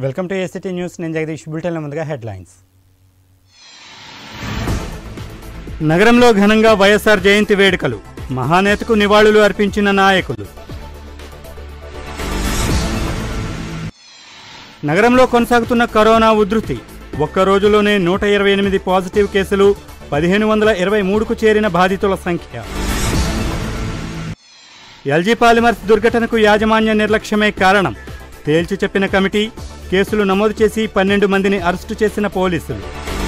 Welcome to ACT news నేను జగదీష్ బులెటిన్ల ముందుగా headlines నగరంలో ఘనంగా వైఎస్ఆర్ జయంతి వేడుకలు మహానేతకు నివాళులు అర్పించిన నాయకులు నగరంలో కొనసాగుతున్న కరోనా ఉధృతి ఒక్క రోజులోనే నూట ఇరవై ఎనిమిది పాజిటివ్ కేసులు పదిహేను వందల ఇరవై మూడుకు చేరిన బాధితుల సంఖ్య ఎల్జీ పాలిమర్స్ దుర్ఘటనకు యాజమాన్య నిర్లక్ష్యమే కారణం తేల్చి చెప్పిన కమిటీ కేసులు నమోదు చేసి పన్నెండు మందిని అరెస్టు చేసిన పోలీసులు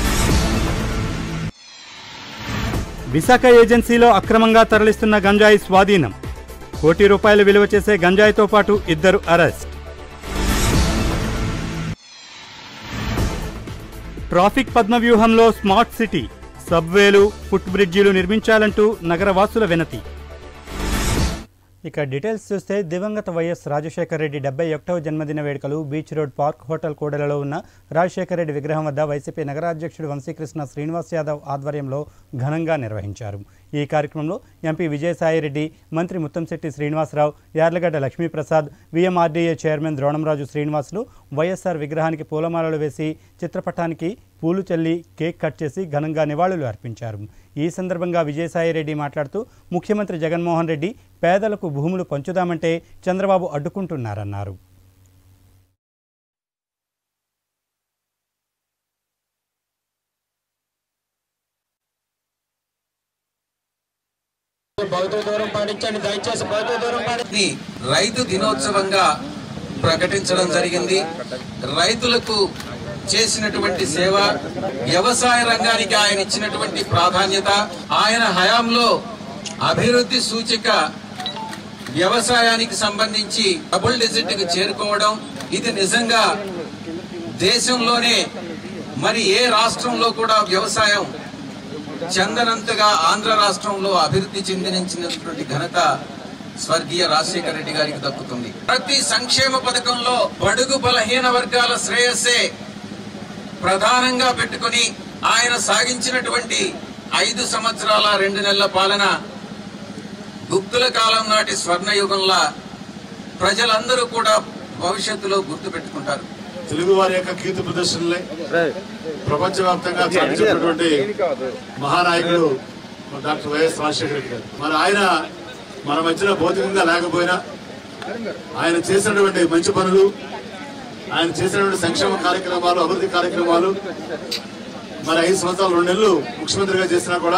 విశాఖ ఏజెన్సీలో అక్రమంగా తరలిస్తున్న గంజాయి స్వాధీనం కోటి రూపాయలు విలువ చేసే గంజాయితో పాటు ఇద్దరు అరెస్ట్ ట్రాఫిక్ పద్మవ్యూహంలో స్మార్ట్ సిటీ సబ్వేలు ఫుట్ బ్రిడ్జిలు నిర్మించాలంటూ నగరవాసుల వినతి ఇక డీటెయిల్స్ చూస్తే దివంగత వైఎస్ రాజశేఖర రెడ్డి డెబ్బై ఒకటవ జన్మదిన వేడుకలు బీచ్ రోడ్ పార్క్ హోటల్ కూడలలో ఉన్న రాజశేఖర రెడ్డి విగ్రహం వద్ద వైసీపీ నగరాధ్యక్షుడు వంశీకృష్ణ శ్రీనివాస్ యాదవ్ ఆధ్వర్యంలో ఘనంగా నిర్వహించారు ఈ కార్యక్రమంలో ఎంపీ విజయసాయిరెడ్డి మంత్రి ముత్తంశెట్టి శ్రీనివాసరావు యార్లగడ్డ లక్ష్మీప్రసాద్ విఎంఆర్డీఏ చైర్మన్ ద్రోణంరాజు శ్రీనివాసులు వైఎస్ఆర్ విగ్రహానికి పూలమాలలు వేసి చిత్రపటానికి పూలు చల్లి కేక్ కట్ చేసి ఘనంగా నివాళులు అర్పించారు ఈ సందర్భంగా విజయసాయిరెడ్డి మాట్లాడుతూ ముఖ్యమంత్రి జగన్మోహన్ రెడ్డి పేదలకు భూములు పంచుదామంటే చంద్రబాబు అడ్డుకుంటున్నారన్నారు భౌతిక దూరం పాటించండి దయచేసి భౌతిక దూరం పాటించండి ని రైతు దినోత్సవంగా ప్రకటించడం జరిగింది రైతులకు చేసినటువంటి సేవ వ్యవసాయ రంగానికి ఆయన ఇచ్చినటువంటి ప్రాధాన్యత ఆయన హయాంలో అభివృద్ధి సూచిక వ్యవసాయానికి సంబంధించి డబుల్ డిజిట్ కి చేరుకోవడం ఇది నిజంగా దేశంలోనే మరి ఏ రాష్ట్రంలో కూడా వ్యవసాయం చెందనంతగా ఆంధ్ర రాష్ట్రంలో అభివృద్ధి చెందినటువంటి ఘనత స్వర్గీయ రాజశేఖర రెడ్డి గారికి దక్కుతుంది ప్రతి సంక్షేమ పథకంలో బడుగు బలహీన వర్గాల శ్రేయస్సే ప్రధానంగా పెట్టుకొని ఆయన సాగించినటువంటి ఐదు సంవత్సరాల రెండు నెలల పాలన గుప్తుల కాలం నాటి స్వర్ణయుగంలా ప్రజలందరూ కూడా భవిష్యత్తులో గుర్తు పెట్టుకుంటారు తెలుగు వారి యొక్క కీర్తి ప్రదర్శనలే ప్రపంచవ్యాప్తంగా చాటించినటువంటి మహానాయకుడు డాక్టర్ వైఎస్ రాజశేఖర రెడ్డి గారు మరి ఆయన మన మధ్యన భౌతికంగా లేకపోయినా ఆయన చేసినటువంటి మంచి పనులు ఆయన చేసినటువంటి సంక్షేమ కార్యక్రమాలు అభివృద్ధి కార్యక్రమాలు మరి ఐదు సంవత్సరాలు రెండు నెలలు ముఖ్యమంత్రిగా చేసినా కూడా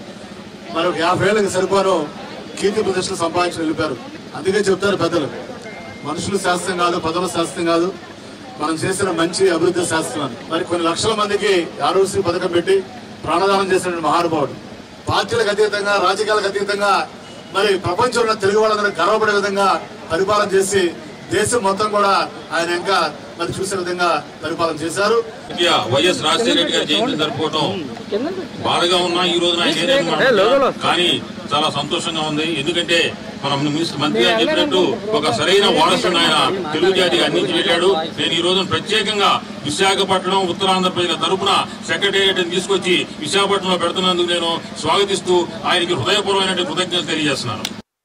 మరి ఒక యాభై ఏళ్ళకి సరిపోను కీర్తి ప్రదర్శనలు సంపాదించి వెళ్ళిపారు అందుకే చెప్తారు పెద్దలు మనుషులు శాస్త్రం కాదు పదవుల శాస్త్రం కాదు మనం చేసిన మంచి అభివృద్ధి శాస్త్రం అని మరి కొన్ని లక్షల మందికి ఆరోగ్యశ్రీ పథకం పెట్టి ప్రాణదానం చేసినటువంటి మహానుభావుడు పార్టీలకు అతీతంగా రాజకీయాలకు అతీతంగా మరి ప్రపంచంలో ఉన్న తెలుగు వాళ్ళందరూ గర్వపడే విధంగా పరిపాలన చేసి దేశం మొత్తం కూడా ఆయన ఇంకా మరి చూసే విధంగా పరిపాలన చేశారు ముఖ్య వైఎస్ రాజశేఖర రెడ్డి గారి జయంతి జరుపుకోవటం బాధగా ఉన్నా ఈ రోజున ఆయన ఏదైనా మాట్లాడుతున్నా. కానీ చాలా సంతోషంగా ఉంది ఎందుకంటే మన మినిస్టర్ మంత్రి గారు చెప్పినట్టు ఒక సరైన వారసుని ఆయన తెలుగు జాతికి అందించి వెళ్ళాడు నేను ఈ రోజున ప్రత్యేకంగా విశాఖపట్నం ఉత్తరాంధ్ర ప్రజల తరపున సెక్రటేరియట్ తీసుకొచ్చి విశాఖపట్నంలో పెడుతున్నందుకు నేను స్వాగతిస్తూ ఆయనకి హృదయపూర్వమైన కృతజ్ఞతలు తెలియజేస్తున్నాను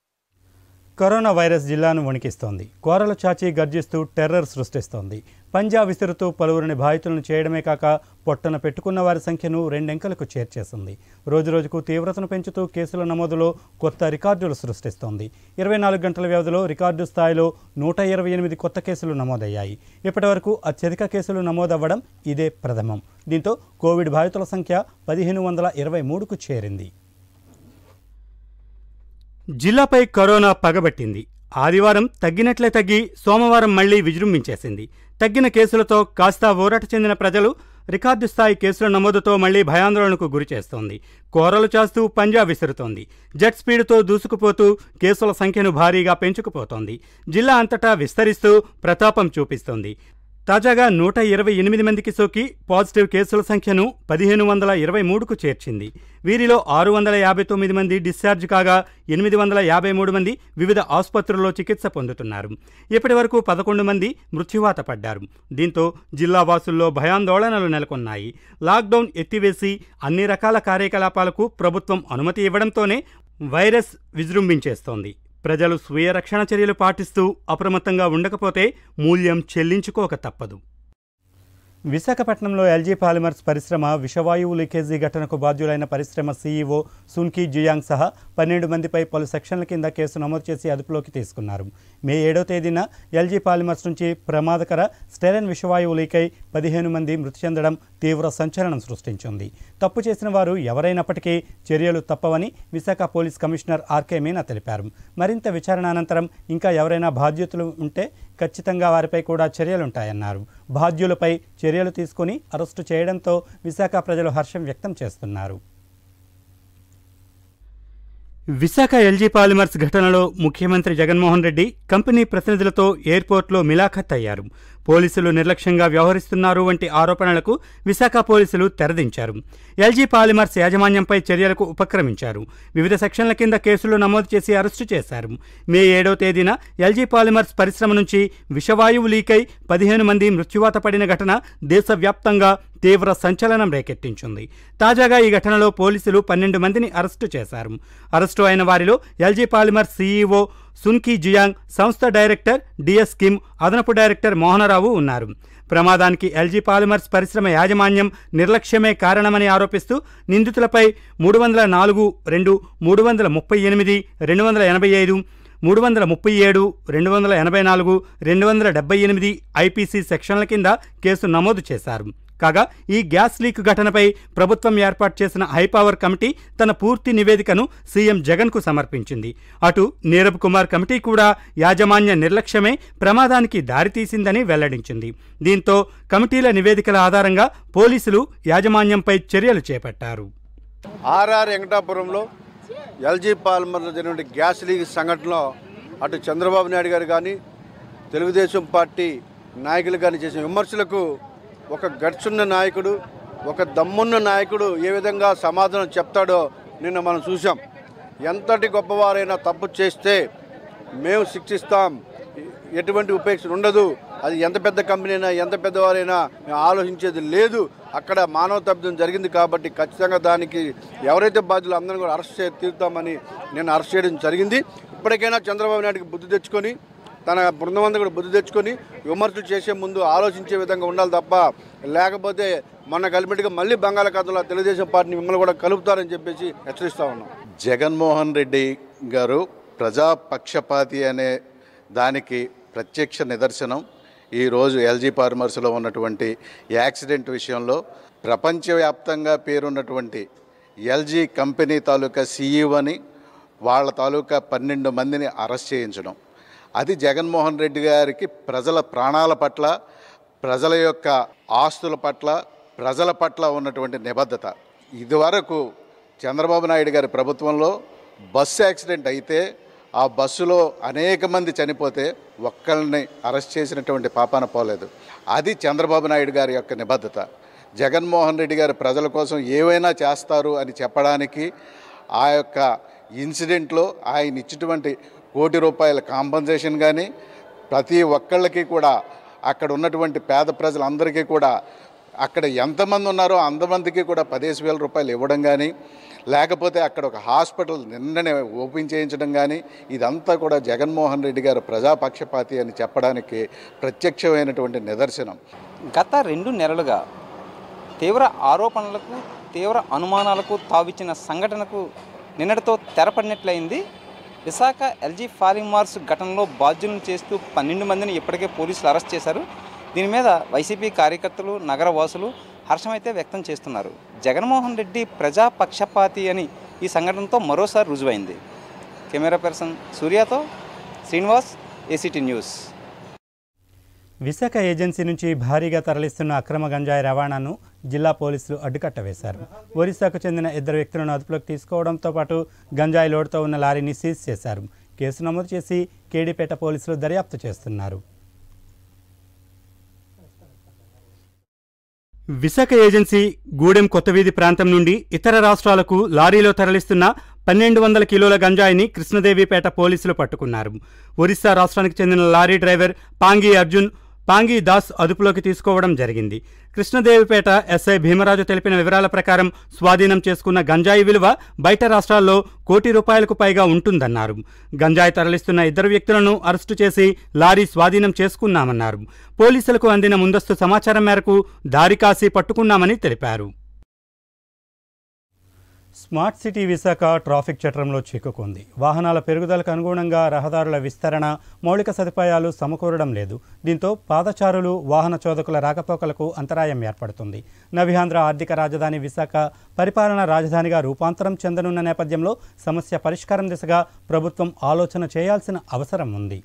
కరోనా వైరస్ జిల్లాను వణికిస్తోంది కోరలు చాచి గర్జిస్తూ టెర్రర్ సృష్టిస్తోంది పంజా విసురుతూ పలువురిని బాధితులను చేయడమే కాక పొట్టన పెట్టుకున్న వారి సంఖ్యను రెండెంకలకు చేర్చేసింది రోజురోజుకు తీవ్రతను పెంచుతూ కేసుల నమోదులో కొత్త రికార్డులు సృష్టిస్తోంది ఇరవై నాలుగు గంటల వ్యవధిలో రికార్డు స్థాయిలో నూట ఇరవై ఎనిమిది కొత్త కేసులు నమోదయ్యాయి ఇప్పటివరకు అత్యధిక కేసులు నమోదవ్వడం ఇదే ప్రథమం దీంతో కోవిడ్ బాధితుల సంఖ్య పదిహేను వందల ఇరవై మూడుకు చేరింది జిల్లాపై కరోనా పగబట్టింది ఆదివారం తగ్గినట్లే తగ్గి సోమవారం మళ్లీ విజృంభించేసింది తగ్గిన కేసులతో కాస్త ఊరట చెందిన ప్రజలు రికార్డు స్థాయి కేసుల నమోదుతో మళ్లీ భయాందోళనకు గురి చేస్తోంది కోరలు చాస్తూ పంజా విసురుతోంది జెట్ స్పీడ్తో దూసుకుపోతూ కేసుల సంఖ్యను భారీగా పెంచుకుపోతోంది జిల్లా అంతటా విస్తరిస్తూ ప్రతాపం చూపిస్తోంది తాజాగా నూట ఇరవై ఎనిమిది మందికి సోకి పాజిటివ్ కేసుల సంఖ్యను పదిహేను వందల ఇరవై మూడుకు చేర్చింది వీరిలో ఆరు వందల యాభై తొమ్మిది మంది డిశ్చార్జ్ కాగా ఎనిమిది వందల యాభై మూడు మంది వివిధ ఆసుపత్రుల్లో చికిత్స పొందుతున్నారు ఇప్పటి వరకు పదకొండు మంది మృత్యువాత పడ్డారు దీంతో జిల్లా వాసుల్లో భయాందోళనలు నెలకొన్నాయి లాక్డౌన్ ఎత్తివేసి అన్ని రకాల కార్యకలాపాలకు ప్రభుత్వం అనుమతి ఇవ్వడంతోనే వైరస్ విజృంభించేస్తోంది ప్రజలు స్వీయ రక్షణ చర్యలు పాటిస్తూ అప్రమత్తంగా ఉండకపోతే మూల్యం చెల్లించుకోక తప్పదు విశాఖపట్నంలో ఎల్జీ పాలిమర్స్ పరిశ్రమ విషవాయువు లీకేజీ ఘటనకు బాధ్యులైన పరిశ్రమ సీఈఓ సున్కీ జుయాంగ్ సహా పన్నెండు మందిపై పలు సెక్షన్ల కింద కేసు నమోదు చేసి అదుపులోకి తీసుకున్నారు మే ఏడో తేదీన ఎల్జీ పాలిమర్స్ నుంచి ప్రమాదకర స్టెరన్ విషవాయువు లీకై పదిహేను మంది మృతి చెందడం తీవ్ర సంచలనం సృష్టించింది తప్పు చేసిన వారు ఎవరైనప్పటికీ చర్యలు తప్పవని విశాఖ పోలీస్ కమిషనర్ ఆర్కే మీనా తెలిపారు మరింత విచారణ అనంతరం ఇంకా ఎవరైనా బాధ్యతలు ఉంటే ఖచ్చితంగా వారిపై కూడా చర్యలుంటాయన్నారు బాధ్యులపై చర్యలు తీసుకుని అరెస్టు చేయడంతో విశాఖ ప్రజలు హర్షం వ్యక్తం చేస్తున్నారు విశాఖ ఎల్జీ పాలిమర్స్ ఘటనలో ముఖ్యమంత్రి జగన్మోహన్ రెడ్డి కంపెనీ ప్రతినిధులతో ఎయిర్పోర్ట్లో మిలాఖత్ అయ్యారు పోలీసులు నిర్లక్ష్యంగా వ్యవహరిస్తున్నారు వంటి ఆరోపణలకు విశాఖ పోలీసులు తెరదించారు ఎల్జీ పాలిమర్స్ యాజమాన్యంపై చర్యలకు ఉపక్రమించారు వివిధ సెక్షన్ల కింద కేసులు నమోదు చేసి అరెస్టు చేశారు మే ఏడో తేదీన ఎల్జీ పాలిమర్స్ పరిశ్రమ నుంచి విషవాయువు లీకై పదిహేను మంది మృత్యువాత పడిన ఘటన దేశవ్యాప్తంగా తీవ్ర సంచలనం రేకెత్తించింది తాజాగా ఈ ఘటనలో పోలీసులు పన్నెండు మందిని అరెస్టు చేశారు అరెస్టు అయిన వారిలో LG polymer CEO Sunki Jeong సంస్థ డైరెక్టర్ డిఎస్ కిమ్ అదనపు డైరెక్టర్ మోహనరావు ఉన్నారు ప్రమాదానికి ఎల్జీ పాలిమర్స్ పరిశ్రమ యాజమాన్యం నిర్లక్ష్యమే కారణమని ఆరోపిస్తూ నిందితులపై మూడు వందల నాలుగు రెండు మూడు వందల ముప్పై ఎనిమిది రెండు వందల ఎనభై ఐదు మూడు వందల ముప్పై ఏడు రెండు వందల ఎనభై నాలుగు రెండు వందల డెబ్బై ఎనిమిది ఐపీసీ సెక్షన్ల కింద కేసు నమోదు చేశారు కాగా ఈ గ్యాస్ లీక్ ఘటనపై ప్రభుత్వం ఏర్పాటు చేసిన హైపవర్ కమిటీ తన పూర్తి నివేదికను సీఎం జగన్కు సమర్పించింది అటు నీరబ్ కుమార్ కమిటీ కూడా యాజమాన్య నిర్లక్ష్యమే ప్రమాదానికి దారితీసిందని వెల్లడించింది దీంతో కమిటీల నివేదికల ఆధారంగా పోలీసులు యాజమాన్యంపై చర్యలు చేపట్టారు ఆర్ఆర్ వెంకటాపురంలో ఎల్జీ పాల్మర్లో జరిగిన గ్యాస్ లీక్ సంఘటనలో అటు చంద్రబాబు నాయుడు గారు కానీ తెలుగుదేశం పార్టీ నాయకులు కానీ చేసిన విమర్శలకు ఒక గట్సున్న నాయకుడు ఒక దమ్మున్న నాయకుడు ఏ విధంగా సమాధానం చెప్తాడో నిన్న మనం చూసాం ఎంతటి గొప్పవారైనా తప్పు చేస్తే మేము శిక్షిస్తాం ఎటువంటి ఉపేక్షణ ఉండదు అది ఎంత పెద్ద కంపెనీ అయినా ఎంత పెద్దవారైనా మేము ఆలోచించేది లేదు అక్కడ మానవ తప్పిదం జరిగింది కాబట్టి ఖచ్చితంగా దానికి ఎవరైతే బాధ్యులు అందరం కూడా అరెస్ట్ చేసి తీరుతామని నేను అరెస్ట్ చేయడం జరిగింది ఇప్పటికైనా చంద్రబాబు నాయుడుకి బుద్ధి తెచ్చుకొని తన బృందం అంతా కూడా బుద్ధి తెచ్చుకొని విమర్శలు చేసే ముందు ఆలోచించే విధంగా ఉండాలి తప్ప లేకపోతే మొన్న కలిపినట్టుగా మళ్ళీ బంగాళాఖాతంలో తెలుగుదేశం పార్టీని మిమ్మల్ని కూడా కలుపుతారని చెప్పేసి హెచ్చరిస్తా ఉన్నాం జగన్మోహన్ రెడ్డి గారు ప్రజాపక్షపాతి అనే దానికి ప్రత్యక్ష నిదర్శనం ఈరోజు ఎల్జీ ఫార్మర్స్లో ఉన్నటువంటి యాక్సిడెంట్ విషయంలో ప్రపంచవ్యాప్తంగా పేరున్నటువంటి ఎల్జీ కంపెనీ తాలూకా సీఈఓని వాళ్ళ తాలూకా పన్నెండు మందిని అరెస్ట్ చేయించడం అది జగన్మోహన్ రెడ్డి గారికి ప్రజల ప్రాణాల పట్ల ప్రజల యొక్క ఆస్తుల పట్ల ప్రజల పట్ల ఉన్నటువంటి నిబద్ధత ఇదివరకు చంద్రబాబు నాయుడు గారి ప్రభుత్వంలో బస్సు యాక్సిడెంట్ అయితే ఆ బస్సులో అనేక మంది చనిపోతే ఒక్కళ్ళని అరెస్ట్ చేసినటువంటి పాపాన పోలేదు అది చంద్రబాబు నాయుడు గారి యొక్క నిబద్ధత జగన్మోహన్ రెడ్డి గారు ప్రజల కోసం ఏవైనా చేస్తారు అని చెప్పడానికి ఆ యొక్క ఇన్సిడెంట్లో ఆయన ఇచ్చినటువంటి కోటి రూపాయల కాంపన్సేషన్ కానీ ప్రతి ఒక్కళ్ళకి కూడా అక్కడ ఉన్నటువంటి పేద ప్రజలందరికీ కూడా అక్కడ ఎంతమంది ఉన్నారో అంతమందికి కూడా పదిహేను వేల రూపాయలు ఇవ్వడం కానీ లేకపోతే అక్కడ ఒక హాస్పిటల్ నిన్ననే ఓపెన్ చేయించడం కానీ ఇదంతా కూడా జగన్మోహన్ రెడ్డి గారు ప్రజాపక్షపాతి అని చెప్పడానికి ప్రత్యక్షమైనటువంటి నిదర్శనం గత రెండు నెలలుగా తీవ్ర ఆరోపణలకు తీవ్ర అనుమానాలకు తావిచ్చిన సంఘటనకు నిన్నటితో తెరపడినట్లయింది విశాఖ ఎల్జీ ఫాలిమార్స్ ఘటనలో బాధ్యులను చేస్తూ పన్నెండు మందిని ఇప్పటికే పోలీసులు అరెస్ట్ చేశారు దీని మీద వైసీపీ కార్యకర్తలు నగర వాసులు హర్షమైతే వ్యక్తం చేస్తున్నారు జగన్మోహన్ రెడ్డి ప్రజాపక్షపాతి అని ఈ సంఘటనతో మరోసారి రుజువైంది కెమెరా పర్సన్ సూర్యతో Srinivas ACT news Visakha agency నుంచి భారీగా తరలిస్తున్న అక్రమ గంజాయి రవాణాను జిల్లా పోలీసులు అడ్డుకట్ట వేశారు ఒరిస్సాకు చెందిన ఇద్దరు వ్యక్తులను అదుపులోకి తీసుకోవడంతో పాటు గంజాయి లోడ్తో ఉన్న లారీని సీజ్ చేశారు కేసు నమోదు చేసి కేడీపేట పోలీసులు దర్యాప్తు చేస్తున్నారు విశాఖ ఏజెన్సీ గూడెం కొత్తవీధి ప్రాంతం నుండి ఇతర రాష్ట్రాలకు లారీలో తరలిస్తున్న పన్నెండు వందల కిలోల గంజాయిని కృష్ణదేవిపేట పోలీసులు పట్టుకున్నారు ఒరిస్సా రాష్ట్రానికి చెందిన లారీ డ్రైవర్ పాంగి అర్జున్ పాంగి దాస్ అదుపులోకి తీసుకోవడం జరిగింది కృష్ణదేవిపేట ఎస్ఐ భీమరాజు తెలిపిన వివరాల ప్రకారం స్వాధీనం చేసుకున్న గంజాయి విలువ బయట రాష్ట్రాల్లో కోటి రూపాయలకు పైగా ఉంటుందన్నారు గంజాయి తరలిస్తున్న ఇద్దరు వ్యక్తులను అరెస్టు చేసి లారీ స్వాధీనం చేసుకున్నామన్నారు పోలీసులకు అందిన ముందస్తు సమాచారం మేరకు దారి కాసి పట్టుకున్నామని తెలిపారు స్మార్ట్ సిటీ విశాఖ ట్రాఫిక్ చట్రంలో చిక్కుకుంది వాహనాల పెరుగుదలకు అనుగుణంగా రహదారుల విస్తరణ మౌలిక సదుపాయాలు సమకూరడం లేదు దీంతో పాదచారులు వాహన చోదకుల రాకపోకలకు అంతరాయం ఏర్పడుతుంది నవ్యాంధ్ర ఆర్థిక రాజధాని విశాఖ పరిపాలనా రాజధానిగా రూపాంతరం చెందనున్న నేపథ్యంలో సమస్య పరిష్కారం దిశగా ప్రభుత్వం ఆలోచన చేయాల్సిన అవసరం ఉంది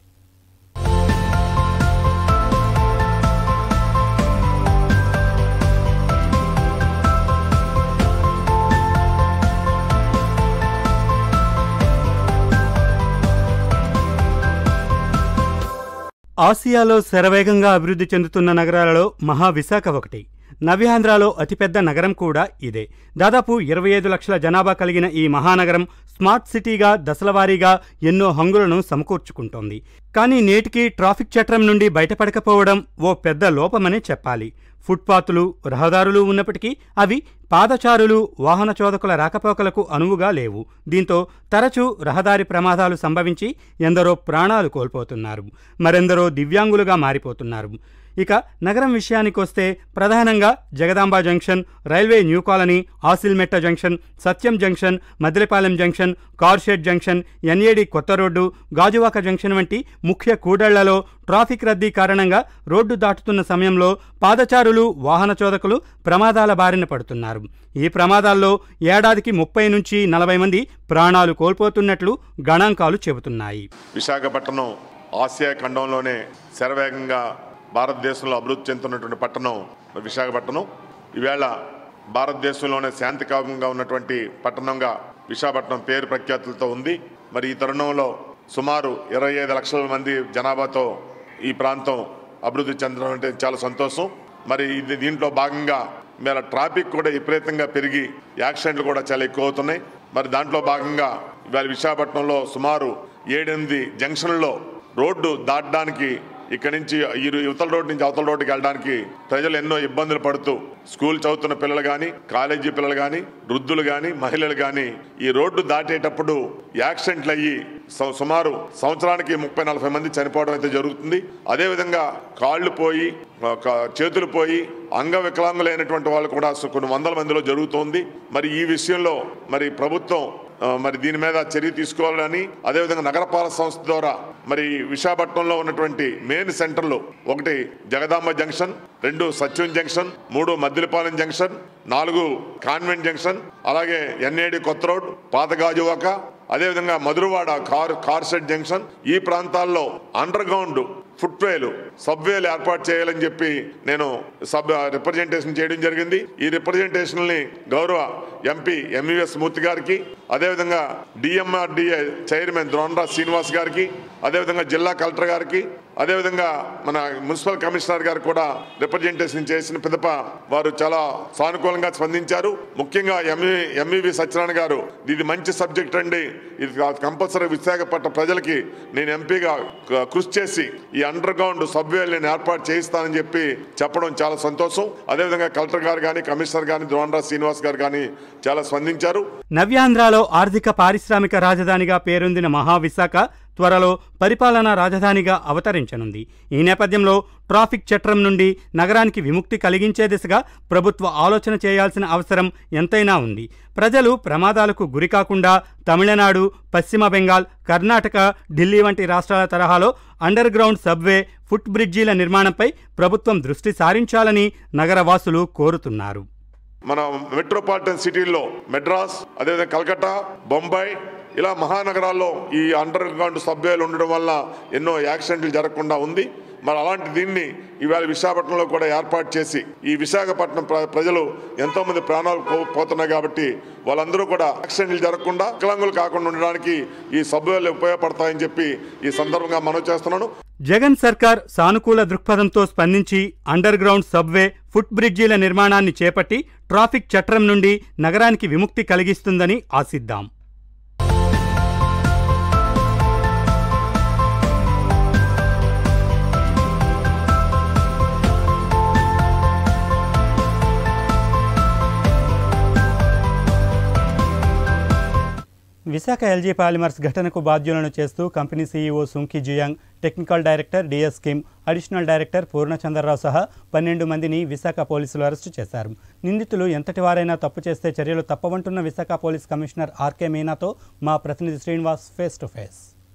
ఆసియాలో శరవేగంగా అభివృద్ధి చెందుతున్న నగరాలలో మహావిశాఖ ఒకటి నవ్యాంధ్రలో అతిపెద్ద నగరం కూడా ఇదే దాదాపు ఇరవై ఐదు లక్షల జనాభా కలిగిన ఈ మహానగరం స్మార్ట్ సిటీగా దశలవారీగా ఎన్నో హంగులను సమకూర్చుకుంటోంది కానీ నేటికి ట్రాఫిక్ చట్రం నుండి బయటపడకపోవడం ఓ పెద్ద లోపమనే చెప్పాలి ఫుట్పాత్లు రహదారులు ఉన్నప్పటికీ అవి పాదచారులు వాహన చోదకుల రాకపోకలకు అనువుగా లేవు దీంతో తరచూ రహదారి ప్రమాదాలు సంభవించి ఎందరో ప్రాణాలు కోల్పోతున్నారు మరెందరో దివ్యాంగులుగా మారిపోతున్నారు ఇక నగరం విషయానికొస్తే ప్రధానంగా Jagadamba junction railway new colony Asilmetta junction Satyam junction Madilipalem junction car shed junction NAD కొత్త రోడ్డు గాజువాక జంక్షన్ వంటి ముఖ్య కూడళ్లలో ట్రాఫిక్ రద్దీ కారణంగా రోడ్డు దాటుతున్న సమయంలో పాదచారులు వాహన చోదకులు ప్రమాదాల బారిన పడుతున్నారు ఈ ప్రమాదాల్లో ఏడాదికి ముప్పై నుంచి నలభై మంది ప్రాణాలు కోల్పోతున్నట్లు గణాంకాలు చెబుతున్నాయి విశాఖపట్నం ఆసియా ఖండంలోనే శరవేగంగా భారతదేశంలో అభివృద్ధి చెందుతున్నటువంటి పట్టణం విశాఖపట్నం ఈవేళ భారతదేశంలోనే శాంతికావంగా ఉన్నటువంటి పట్టణంగా విశాఖపట్నం పేరు ప్రఖ్యాతులతో ఉంది మరి ఈ తరుణంలో సుమారు ఇరవై ఐదు లక్షల మంది జనాభాతో ఈ ప్రాంతం అభివృద్ధి చెందడం అంటే చాలా సంతోషం మరి ఇది దీంట్లో భాగంగా మేర ట్రాఫిక్ కూడా విపరీతంగా పెరిగి యాక్సిడెంట్లు కూడా చాలా ఎక్కువ అవుతున్నాయి మరి దాంట్లో భాగంగా ఇవాళ విశాఖపట్నంలో సుమారు ఏడెనిమిది జంక్షన్లలో రోడ్డు దాటడానికి ఇక్కడి నుంచి ఈ యువతల రోడ్డు నుంచి అవతల రోడ్డుకి వెళ్ళడానికి ప్రజలు ఎన్నో ఇబ్బందులు పడుతూ స్కూల్ చదువుతున్న పిల్లలు కానీ కాలేజీ పిల్లలు కానీ వృద్ధులు కానీ మహిళలు కానీ ఈ రోడ్డు దాటేటప్పుడు యాక్సిడెంట్లు అయ్యి సు- సుమారు సంవత్సరానికి ముప్పై నలభై మంది చనిపోవడం అయితే జరుగుతుంది అదేవిధంగా కాళ్ళు పోయి ఒక చేతులు పోయి అంగవికలాంగులైనటువంటి వాళ్ళు కూడా సు- కొన్ని వందల మందిలో జరుగుతోంది మరి ఈ విషయంలో మరి ప్రభుత్వం ఆ, మరి దీని మీద చర్య తీసుకోవాలని అదేవిధంగా నగరపాలక సంస్థ ద్వారా మరి విశాఖపట్నంలో ఉన్నటువంటి మెయిన్ సెంటర్లు ఒకటి జగదాంబ జంక్షన్ రెండు సత్యం జంక్షన్ మూడు మద్దిలపాలెం జంక్షన్ నాలుగు కాన్వెంట్ జంక్షన్ అలాగే ఎన్ఏడి కొత్త రోడ్ పాతగాజువాక అదేవిధంగా మధురవాడ కార్ కార్సెట్ జంక్షన్ ఈ ప్రాంతాల్లో అండర్ గ్రౌండ్ ఫుట్వేలు సబ్వేలు ఏర్పాటు చేయాలని చెప్పి నేను సబ్ రిప్రజెంటేషన్ చేయడం జరిగింది ఈ రిప్రజెంటేషన్ని గౌరవ ఎంపీ ఎంఈఎస్ మూర్తి గారికి అదేవిధంగా డిఎంఆర్డిఏ చైర్మన్ ద్రోణరాజ్ శ్రీనివాస్ గారికి అదేవిధంగా జిల్లా కలెక్టర్ గారికి అదేవిధంగా మన మున్సిపల్ కమిషనర్ గారు కూడా రిప్రజెంటేషన్ చేసిన పిదప వారు చాలా సానుకూలంగా స్పందించారు ముఖ్యంగా ఎంఈ ఎంఈవి సత్యనారాయణ గారు ఇది మంచి సబ్జెక్ట్ అండి ఇది కంపల్సరీ విశాఖపట్నం ప్రజలకి నేను ఎంపీగా క- కృషి చేసి ఈ అండర్ గ్రౌండ్ సబ్వేలు నేను ఏర్పాటు చేయిస్తానని చెప్పి చెప్పడం చాలా సంతోషం అదేవిధంగా కలెక్టర్ గారు కానీ కమిషనర్ కానీ ద్రోణరాజ్ శ్రీనివాస్ గారు కానీ చాలా స్పందించారు నవ్యాంధ్రలో ఆర్థిక పారిశ్రామిక రాజధానిగా పేరొందిన మహావిశాఖ త్వరలో పరిపాలనా రాజధానిగా అవతరించనుంది ఈ నేపథ్యంలో ట్రాఫిక్ చట్రం నుండి నగరానికి విముక్తి కలిగించే దిశగా ప్రభుత్వ ఆలోచన చేయాల్సిన అవసరం ఎంతైనా ఉంది ప్రజలు ప్రమాదాలకు గురికాకుండా తమిళనాడు పశ్చిమ బెంగాల్ కర్ణాటక ఢిల్లీ వంటి రాష్ట్రాల తరహాలో అండర్ గ్రౌండ్ సబ్వే ఫుట్ బ్రిడ్జీల నిర్మాణంపై ప్రభుత్వం దృష్టి సారించాలని నగరవాసులు కోరుతున్నారు మన మెట్రోపాలిటన్ సిటీల్లో మెడ్రాస్ అదేవిధంగా కలకత్తా బొంబాయి ఇలా మహానగరాల్లో ఈ అండర్ గ్రౌండ్ సబ్వేలు ఉండడం వల్ల ఎన్నో యాక్సిడెంట్లు జరగకుండా ఉంది మరి అలాంటి దీన్ని ఇవాళ విశాఖపట్నంలో కూడా ఏర్పాటు చేసి ఈ విశాఖపట్నం ప్ర- ప్రజలు ఎంతో మంది ప్రాణాలు పో- పోతున్నాయి కాబట్టి వాళ్ళందరూ కూడా యాక్సిడెంట్లు జరగకుండా వికలాంగులు కాకుండా ఉండడానికి ఈ సబ్వేలు ఉపయోగపడతాయని చెప్పి ఈ సందర్భంగా మనవి చేస్తున్నాను జగన్ సర్కార్ సానుకూల దృక్పథంతో స్పందించి అండర్ గ్రౌండ్ సబ్వే ఫుట్ బ్రిడ్జీల నిర్మాణాన్ని చేపట్టి ట్రాఫిక్ చట్రం నుండి నగరానికి విముక్తి కలిగిస్తుందని ఆశిద్దాం విశాఖ ఎల్జీ పాలిమర్స్ ఘటనకు బాధ్యులను చేస్తూ company CEO Sunki Jeong technical director DS Kim additional director Purnachandra Rao సహా పన్నెండు మందిని విశాఖ పోలీసులు అరెస్టు చేశారు నిందితులు ఎంతటి వారైనా తప్పు చేస్తే చర్యలు తప్పవంటున్న విశాఖ పోలీస్ కమిషనర్ ఆర్కే మీనాతో మా ప్రతినిధి శ్రీనివాస్ ఫేస్ టు ఫేస్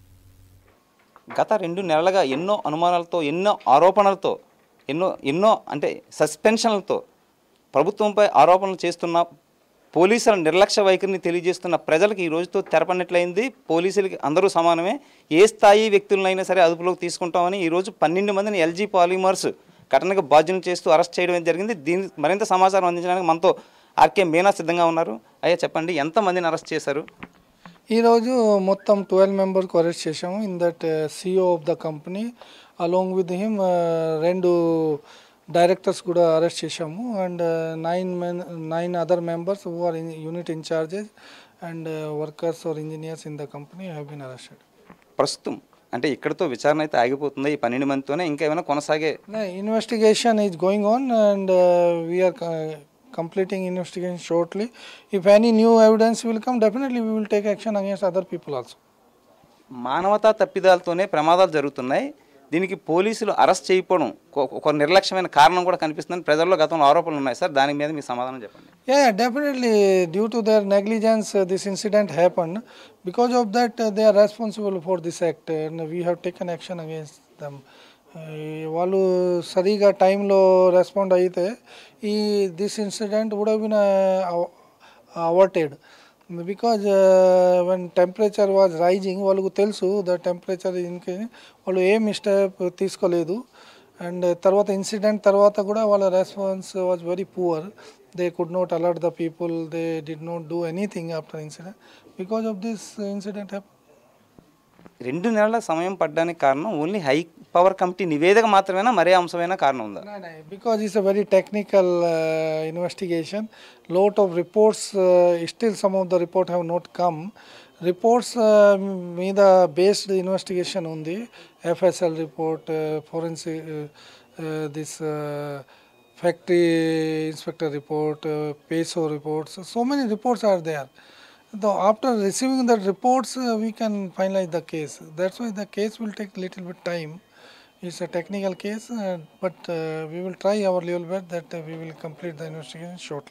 గత రెండు నెలలుగా ఎన్నో అనుమానాలతో ఎన్నో ఆరోపణలతో ఎన్నో ఎన్నో అంటే సస్పెన్షన్లతో ప్రభుత్వంపై ఆరోపణలు చేస్తున్న పోలీసుల నిర్లక్ష్య వైఖరిని తెలియజేస్తున్న ప్రజలకు ఈ రోజుతో తెరపడినట్లయింది పోలీసులకి అందరూ సమానమే ఏ స్థాయి వ్యక్తులనైనా సరే అదుపులోకి తీసుకుంటామని ఈరోజు పన్నెండు మందిని ఎల్జీ పాలిమర్స్ ఘటనకు బాధ్యులు చేస్తూ అరెస్ట్ చేయడం జరిగింది దీని మరింత సమాచారం అందించడానికి మనతో ఆర్కే మీనా సిద్ధంగా ఉన్నారు అయ్యా చెప్పండి ఎంతమందిని అరెస్ట్ చేశారు ఈరోజు మొత్తం ట్వెల్వ్ మెంబర్కి అరెస్ట్ చేశాము in that CO of the company along with him రెండు డైరెక్టర్స్ కూడా అరెస్ట్ చేశాము and nine men nine other members who are in unit incharges and workers are engineers in the company have been arrested ప్రస్తుతం అంటే ఇక్కడతో విచారణ అయితే ఆగిపోతుంది ఈ పన్నెండు మందితోనే ఇంకా ఏమైనా కొనసాగే investigation is going on and we are completing investigation shortly. If any new evidence will come, definitely we will take action against other people also. మానవతా తప్పిదాలతోనే ప్రమాదాలు జరుగుతున్నాయి దీనికి పోలీసులు అరెస్ట్ చేయకపోవడం ఒక- ఒక నిర్లక్ష్యమైన కారణం కూడా కనిపిస్తుందని ప్రజల్లో గతంలో ఆరోపణలు ఉన్నాయి సార్ దాని మీద మీ సమాధానం చెప్పండి Yeah, yeah, definitely. Due to their negligence, uh, this incident happened. Because of that, uh, they are responsible for this act, and we have taken action against them. Uh, వాళ్ళు సరిగా టైంలో రెస్పాండ్ అయితే ఈ this incident would have been averted because when temperature was rising వాళ్ళకు తెలుసు the temperature ఇంకే వాళ్ళు a mistake తీసుకోలేదు అండ్ తర్వాత ఇన్సిడెంట్ తర్వాత కూడా వాళ్ళ response was very poor they could not alert the people they did not do anything after incident because of this incident hap రెండు నెలల సమయం పడ్డానికి కారణం ఓన్లీ హై పవర్ కమిటీ నివేదిక మాత్రమేనా మరే అంశమైనా కారణం ఉందా because it's a very technical uh, investigation lot of reports uh, still some of the report have not come reports uh, మీద based investigation ఉంది FSL report uh, forensic uh, uh, this uh, factory inspector report uh, PESO reports so many reports are there Though after receiving the reports uh, we can finalize the case that's why the case will take little bit time it's a technical case, uh, but uh, we will try our level best that uh, we will complete the investigation shortly.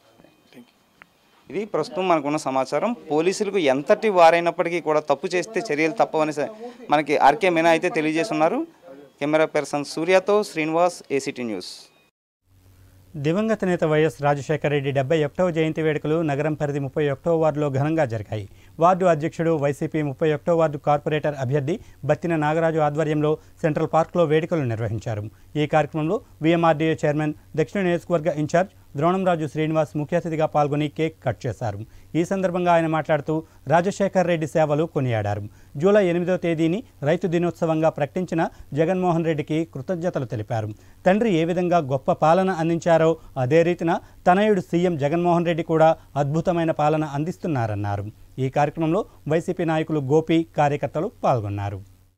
ఇది ప్రస్తుతం మనకున్న సమాచారం పోలీసులకు ఎంతటి వారైనప్పటికీ కూడా తప్పు చేస్తే చర్యలు తప్పవని స- మనకి ఆర్కే మీనా అయితే తెలియజేస్తున్నారు కెమెరా పర్సన్ సూర్యతో శ్రీనివాస్ ఏసీటీ న్యూస్ దివంగత నేత వైఎస్ రాజశేఖర రెడ్డి డెబ్బై ఒకటవ జయంతి వేడుకలు నగరం పరిధి ముప్పై ఒకటవ వార్డులో ఘనంగా జరిగాయి వార్డు అధ్యక్షుడు వైసీపీ ముప్పై ఒకటో వార్డు కార్పొరేటర్ అభ్యర్థి బత్తిన నాగరాజు ఆధ్వర్యంలో సెంట్రల్ పార్క్లో వేడుకలు నిర్వహించారు ఈ కార్యక్రమంలో వీఎంఆర్డీఏ చైర్మన్ దక్షిణ నియోజకవర్గ ఇన్ఛార్జ్ ద్రోణంరాజు శ్రీనివాస్ ముఖ్య అతిథిగా పాల్గొని కేక్ కట్ చేశారు ఈ సందర్భంగా ఆయన మాట్లాడుతూ రాజశేఖర్ రెడ్డి సేవలు కొనియాడారు జూలై ఎనిమిదో తేదీని రైతు దినోత్సవంగా ప్రకటించిన జగన్మోహన్ రెడ్డికి కృతజ్ఞతలు తెలిపారు తండ్రి ఏ విధంగా గొప్ప పాలన అందించారో అదే రీతిన తనయుడు సీఎం జగన్మోహన్ రెడ్డి కూడా అద్భుతమైన పాలన అందిస్తున్నారన్నారు ఈ కార్యక్రమంలో వైసీపీ నాయకులు గోపి కార్యకర్తలు పాల్గొన్నారు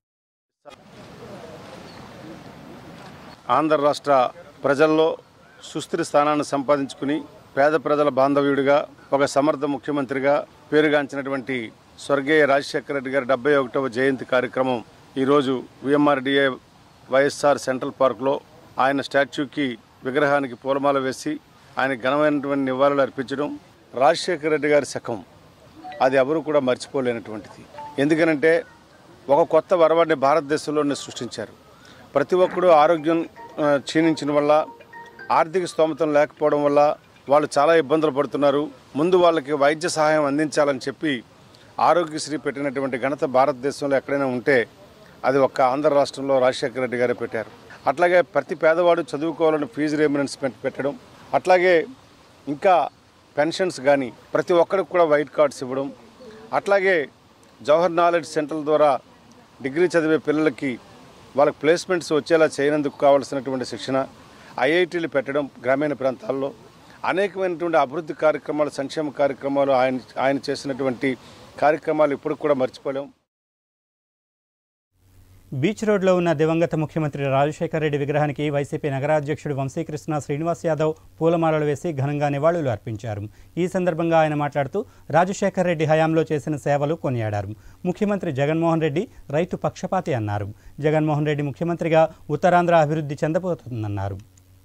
ఆంధ్ర రాష్ట్ర ప్రజల్లో సుస్థిర స్థానాన్ని సంపాదించుకుని పేద ప్రజల బాంధవ్యుడిగా ఒక సమర్థ ముఖ్యమంత్రిగా పేరుగాంచినటువంటి స్వర్గీయ రాజశేఖర రెడ్డి గారి డెబ్బై ఒకటవ జయంతి కార్యక్రమం ఈరోజు విఎంఆర్డిఏ వైఎస్ఆర్ సెంట్రల్ పార్క్లో ఆయన స్టాచ్యూకి విగ్రహానికి పూలమాల వేసి ఆయన ఘనమైనటువంటి నివాళులు అర్పించడం రాజశేఖర రెడ్డి గారి శకం అది ఎవరు కూడా మర్చిపోలేనటువంటిది ఎందుకనంటే ఒక కొత్త వరవాడిని భారతదేశంలోనే సృష్టించారు ప్రతి ఒక్కరూ ఆరోగ్యం ఆ, క్షీణించిన వల్ల ఆర్థిక స్తోమతం లేకపోవడం వల్ల వాళ్ళు చాలా ఇబ్బందులు పడుతున్నారు ముందు వాళ్ళకి వైద్య సహాయం అందించాలని చెప్పి ఆరోగ్యశ్రీ పెట్టినటువంటి ఘనత భారతదేశంలో ఎక్కడైనా ఉంటే అది ఒక్క ఆంధ్ర రాష్ట్రంలో రాజశేఖర రెడ్డి గారే పెట్టారు అట్లాగే ప్రతి పేదవాడు చదువుకోవాలని ఫీజు రియంబర్స్మెంట్ పెట్టడం అట్లాగే ఇంకా పెన్షన్స్ కానీ ప్రతి ఒక్కరికి కూడా వైట్ కార్డ్స్ ఇవ్వడం అట్లాగే జవహర్ నాలెడ్జ్ సెంటర్ ద్వారా డిగ్రీ చదివే పిల్లలకి వాళ్ళకి ప్లేస్మెంట్స్ వచ్చేలా చేయనందుకు కావాల్సినటువంటి శిక్షణ ఐఐటీలు పెట్టడం గ్రామీణ ప్రాంతాల్లో అనేకమైనటువంటి అభివృద్ధి కార్యక్రమాలు సంక్షేమ కార్యక్రమాలు ఆయన ఆయన చేసినటువంటి కార్యక్రమాలు ఇప్పుడు కూడా మర్చిపోలేం బీచ్ రోడ్లో ఉన్న దివంగత ముఖ్యమంత్రి రాజశేఖర రెడ్డి విగ్రహానికి వైసీపీ నగరాధ్యక్షుడు వంశీకృష్ణ శ్రీనివాస్ యాదవ్ పూలమాలలు వేసి ఘనంగా నివాళులు అర్పించారు ఈ సందర్భంగా ఆయన మాట్లాడుతూ రాజశేఖర రెడ్డి హయాంలో చేసిన సేవలు కొనియాడారు ముఖ్యమంత్రి జగన్మోహన్ రెడ్డి రైతు పక్షపాతి అన్నారు జగన్మోహన్ రెడ్డి ముఖ్యమంత్రిగా ఉత్తరాంధ్ర అభివృద్ధి చెందబోతుందన్నారు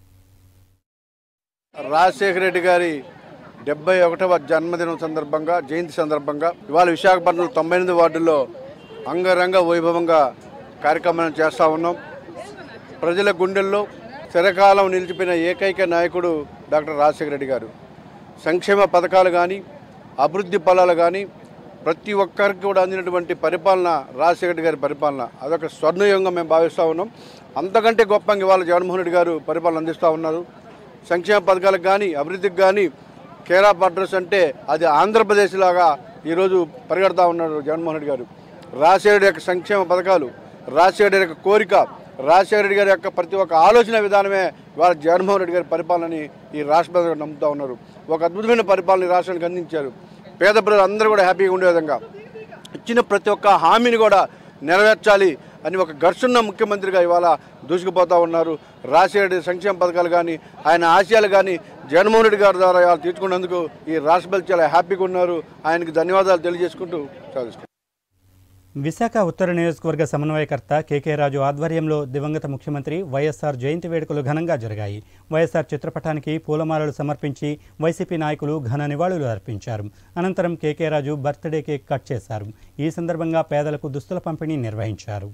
రాజశేఖర రెడ్డి గారి డెబ్బై ఒకటవ జన్మదినం సందర్భంగా జయంతి సందర్భంగా ఇవాళ విశాఖపట్నం తొంభై ఎనిమిది వార్డుల్లో అంగరంగ వైభవంగా కార్యక్రమాన్ని చేస్తూ ఉన్నాం ప్రజల గుండెల్లో చిరకాలం నిలిచిపోయిన ఏకైక నాయకుడు డాక్టర్ రాజశేఖర రెడ్డి గారు సంక్షేమ పథకాలు కానీ అభివృద్ధి ఫలాలు కానీ ప్రతి ఒక్కరికి కూడా అందినటువంటి పరిపాలన రాజశేఖర రెడ్డి గారి పరిపాలన అదొక స్వర్ణయుగంగా మేము భావిస్తూ ఉన్నాం అంతకంటే గొప్పగా ఇవాళ జగన్మోహన్ రెడ్డి గారు పరిపాలన అందిస్తూ ఉన్నారు సంక్షేమ పథకాలకు కానీ అభివృద్ధికి కానీ కేరా అడ్రస్ అంటే అది ఆంధ్రప్రదేశ్ లాగా ఈరోజు పరిగెడతా ఉన్నారు జగన్మోహన్ రెడ్డి గారు రాజశేఖర రెడ్డి యొక్క సంక్షేమ పథకాలు రాజశేఖర రెడ్డి యొక్క కోరిక రాజశేఖర రెడ్డి గారి యొక్క ప్రతి ఒక్క ఆలోచన విధానమే ఇవాళ జగన్మోహన్ రెడ్డి గారి పరిపాలనని ఈ రాష్ట్ర ప్రజలు నమ్ముతా ఉన్నారు ఒక అద్భుతమైన పరిపాలన ఈ రాష్ట్రానికి అందించారు పేద ప్రజలు అందరూ కూడా హ్యాపీగా ఉండే విధంగా ఇచ్చిన ప్రతి ఒక్క హామీని కూడా నెరవేర్చాలి అని ఒక ఘర్షణ ముఖ్యమంత్రిగా ఇవాళ దూసుకుపోతా ఉన్నారు రాజశేఖర రెడ్డి సంక్షేమ పథకాలు కానీ ఆయన ఆశయాలు కానీ జగన్మోహన్ రెడ్డి గారి ద్వారా ఇవాళ తీర్చుకున్నందుకు ఈ రాష్ట్ర ప్రజలు చాలా హ్యాపీగా ఉన్నారు ఆయనకి ధన్యవాదాలు తెలియజేసుకుంటూ చదువుకుంటాం విశాఖ ఉత్తర నియోజకవర్గ సమన్వయకర్త కేకే రాజు ఆధ్వర్యంలో దివంగత ముఖ్యమంత్రి వైఎస్ఆర్ జయంతి వేడుకలు ఘనంగా జరిగాయి వైఎస్ఆర్ చిత్రపటానికి పూలమాలలు సమర్పించి వైసీపీ నాయకులు ఘన నివాళులు అర్పించారు అనంతరం KK Raju birthday cake cut చేశారు ఈ సందర్భంగా పేదలకు దుస్తుల పంపిణీ నిర్వహించారు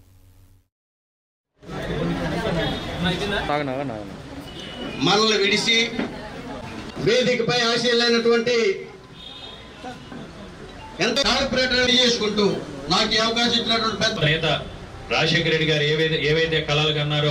మనల్ని విడిసి వేదికపై ఆశీలైనటువంటి ఎంత కార్పొరేటర్ చేసుకుంటూ నాకు ఈ అవకాశం ఇచ్చినటువంటి పెద్ద నేత రాజశేఖర రెడ్డి గారు ఏవైతే ఏవైతే కళలు కన్నారో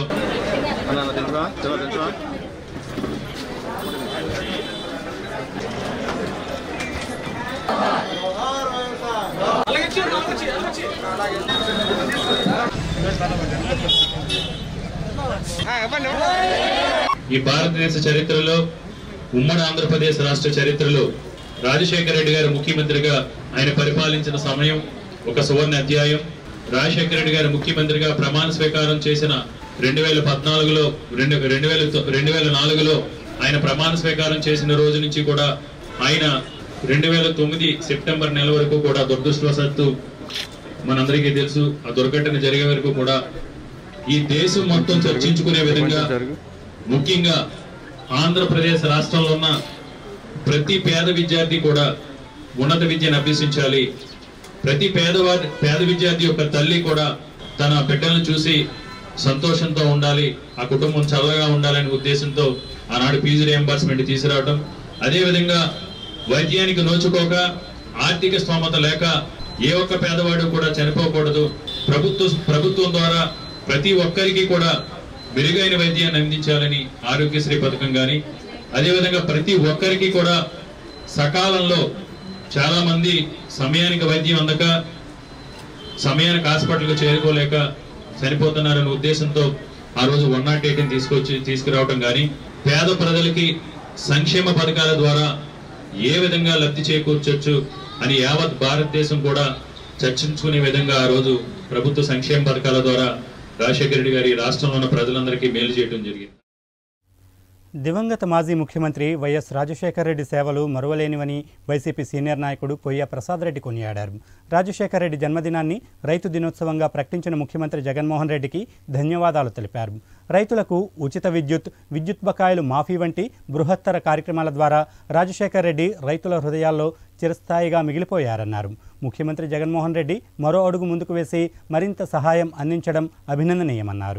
ఈ భారతదేశ చరిత్రలో ఉమ్మడి ఆంధ్రప్రదేశ్ రాష్ట్ర చరిత్రలో రాజశేఖర రెడ్డి గారు ముఖ్యమంత్రిగా ఆయన పరిపాలించిన సమయం ఒక సువర్ణ అధ్యాయం రాజశేఖర రెడ్డి గారు ముఖ్యమంత్రిగా ప్రమాణ స్వీకారం చేసిన రెండు వేల పద్నాలుగులో రెండు రెండు వేల తొ- రెండు వేల నాలుగులో ఆయన ప్రమాణ స్వీకారం చేసిన రోజు నుంచి కూడా ఆయన రెండు వేల తొమ్మిది సెప్టెంబర్ నెల వరకు కూడా దురదృష్టవశాత్తు మనందరికీ తెలుసు ఆ దుర్ఘటన జరిగే వరకు కూడా ఈ దేశం మొత్తం చర్చించుకునే విధంగా ముఖ్యంగా ఆంధ్రప్రదేశ్ రాష్ట్రంలో ఉన్న ప్రతి పేద విద్యార్థి కూడా ఉన్నత విద్యను అభ్యసించాలి ప్రతి పేదవాడి పేద విద్యార్థి యొక్క తల్లి కూడా తన బిడ్డలను చూసి సంతోషంతో ఉండాలి ఆ కుటుంబం చల్లగా ఉండాలనే ఉద్దేశంతో ఆనాడు ఫీజు రియంబర్స్మెంట్ తీసుకురావడం అదేవిధంగా వైద్యానికి నోచుకోక ఆర్థిక స్తోమత లేక ఏ ఒక్క పేదవాడు కూడా చనిపోకూడదు ప్రభుత్వ ప్రభుత్వం ద్వారా ప్రతి ఒక్కరికి కూడా మెరుగైన వైద్యాన్ని అందించాలని ఆరోగ్యశ్రీ పథకం కానీ అదేవిధంగా ప్రతి ఒక్కరికి కూడా సకాలంలో చాలా మంది సమయానికి వైద్యం అందక సమయానికి హాస్పిటల్కి చేరుకోలేక చనిపోతున్నారనే ఉద్దేశంతో ఆ రోజు వన్ నాట్ ఎయిట్ని తీసుకొచ్చి తీసుకురావడం కానీ పేద ప్రజలకి సంక్షేమ పథకాల ద్వారా ఏ విధంగా లబ్ధి చేకూర్చొచ్చు అని యావత్ భారతదేశం కూడా చర్చించుకునే విధంగా ఆ రోజు ప్రభుత్వ సంక్షేమ పథకాల ద్వారా రాజశేఖర రెడ్డి గారి రాష్ట్రంలో ఉన్న ప్రజలందరికీ మేలు చేయడం జరిగింది దివంగత మాజీ ముఖ్యమంత్రి వైఎస్ రాజశేఖర రెడ్డి సేవలు మరువలేనివని వైసీపీ సీనియర్ నాయకుడు కొయ్య ప్రసాద్ రెడ్డి కొనియాడారు రాజశేఖర రెడ్డి జన్మదినాన్ని రైతు దినోత్సవంగా ప్రకటించిన ముఖ్యమంత్రి జగన్మోహన్ రెడ్డికి ధన్యవాదాలు తెలిపారు రైతులకు ఉచిత విద్యుత్ విద్యుత్ బకాయిలు మాఫీ వంటి బృహత్తర కార్యక్రమాల ద్వారా రాజశేఖర రెడ్డి రైతుల హృదయాల్లో చిరస్థాయిగా మిగిలిపోయారన్నారు ముఖ్యమంత్రి జగన్మోహన్ రెడ్డి మరో అడుగు ముందుకు వేసి మరింత సహాయం అందించడం అభినందనీయమన్నారు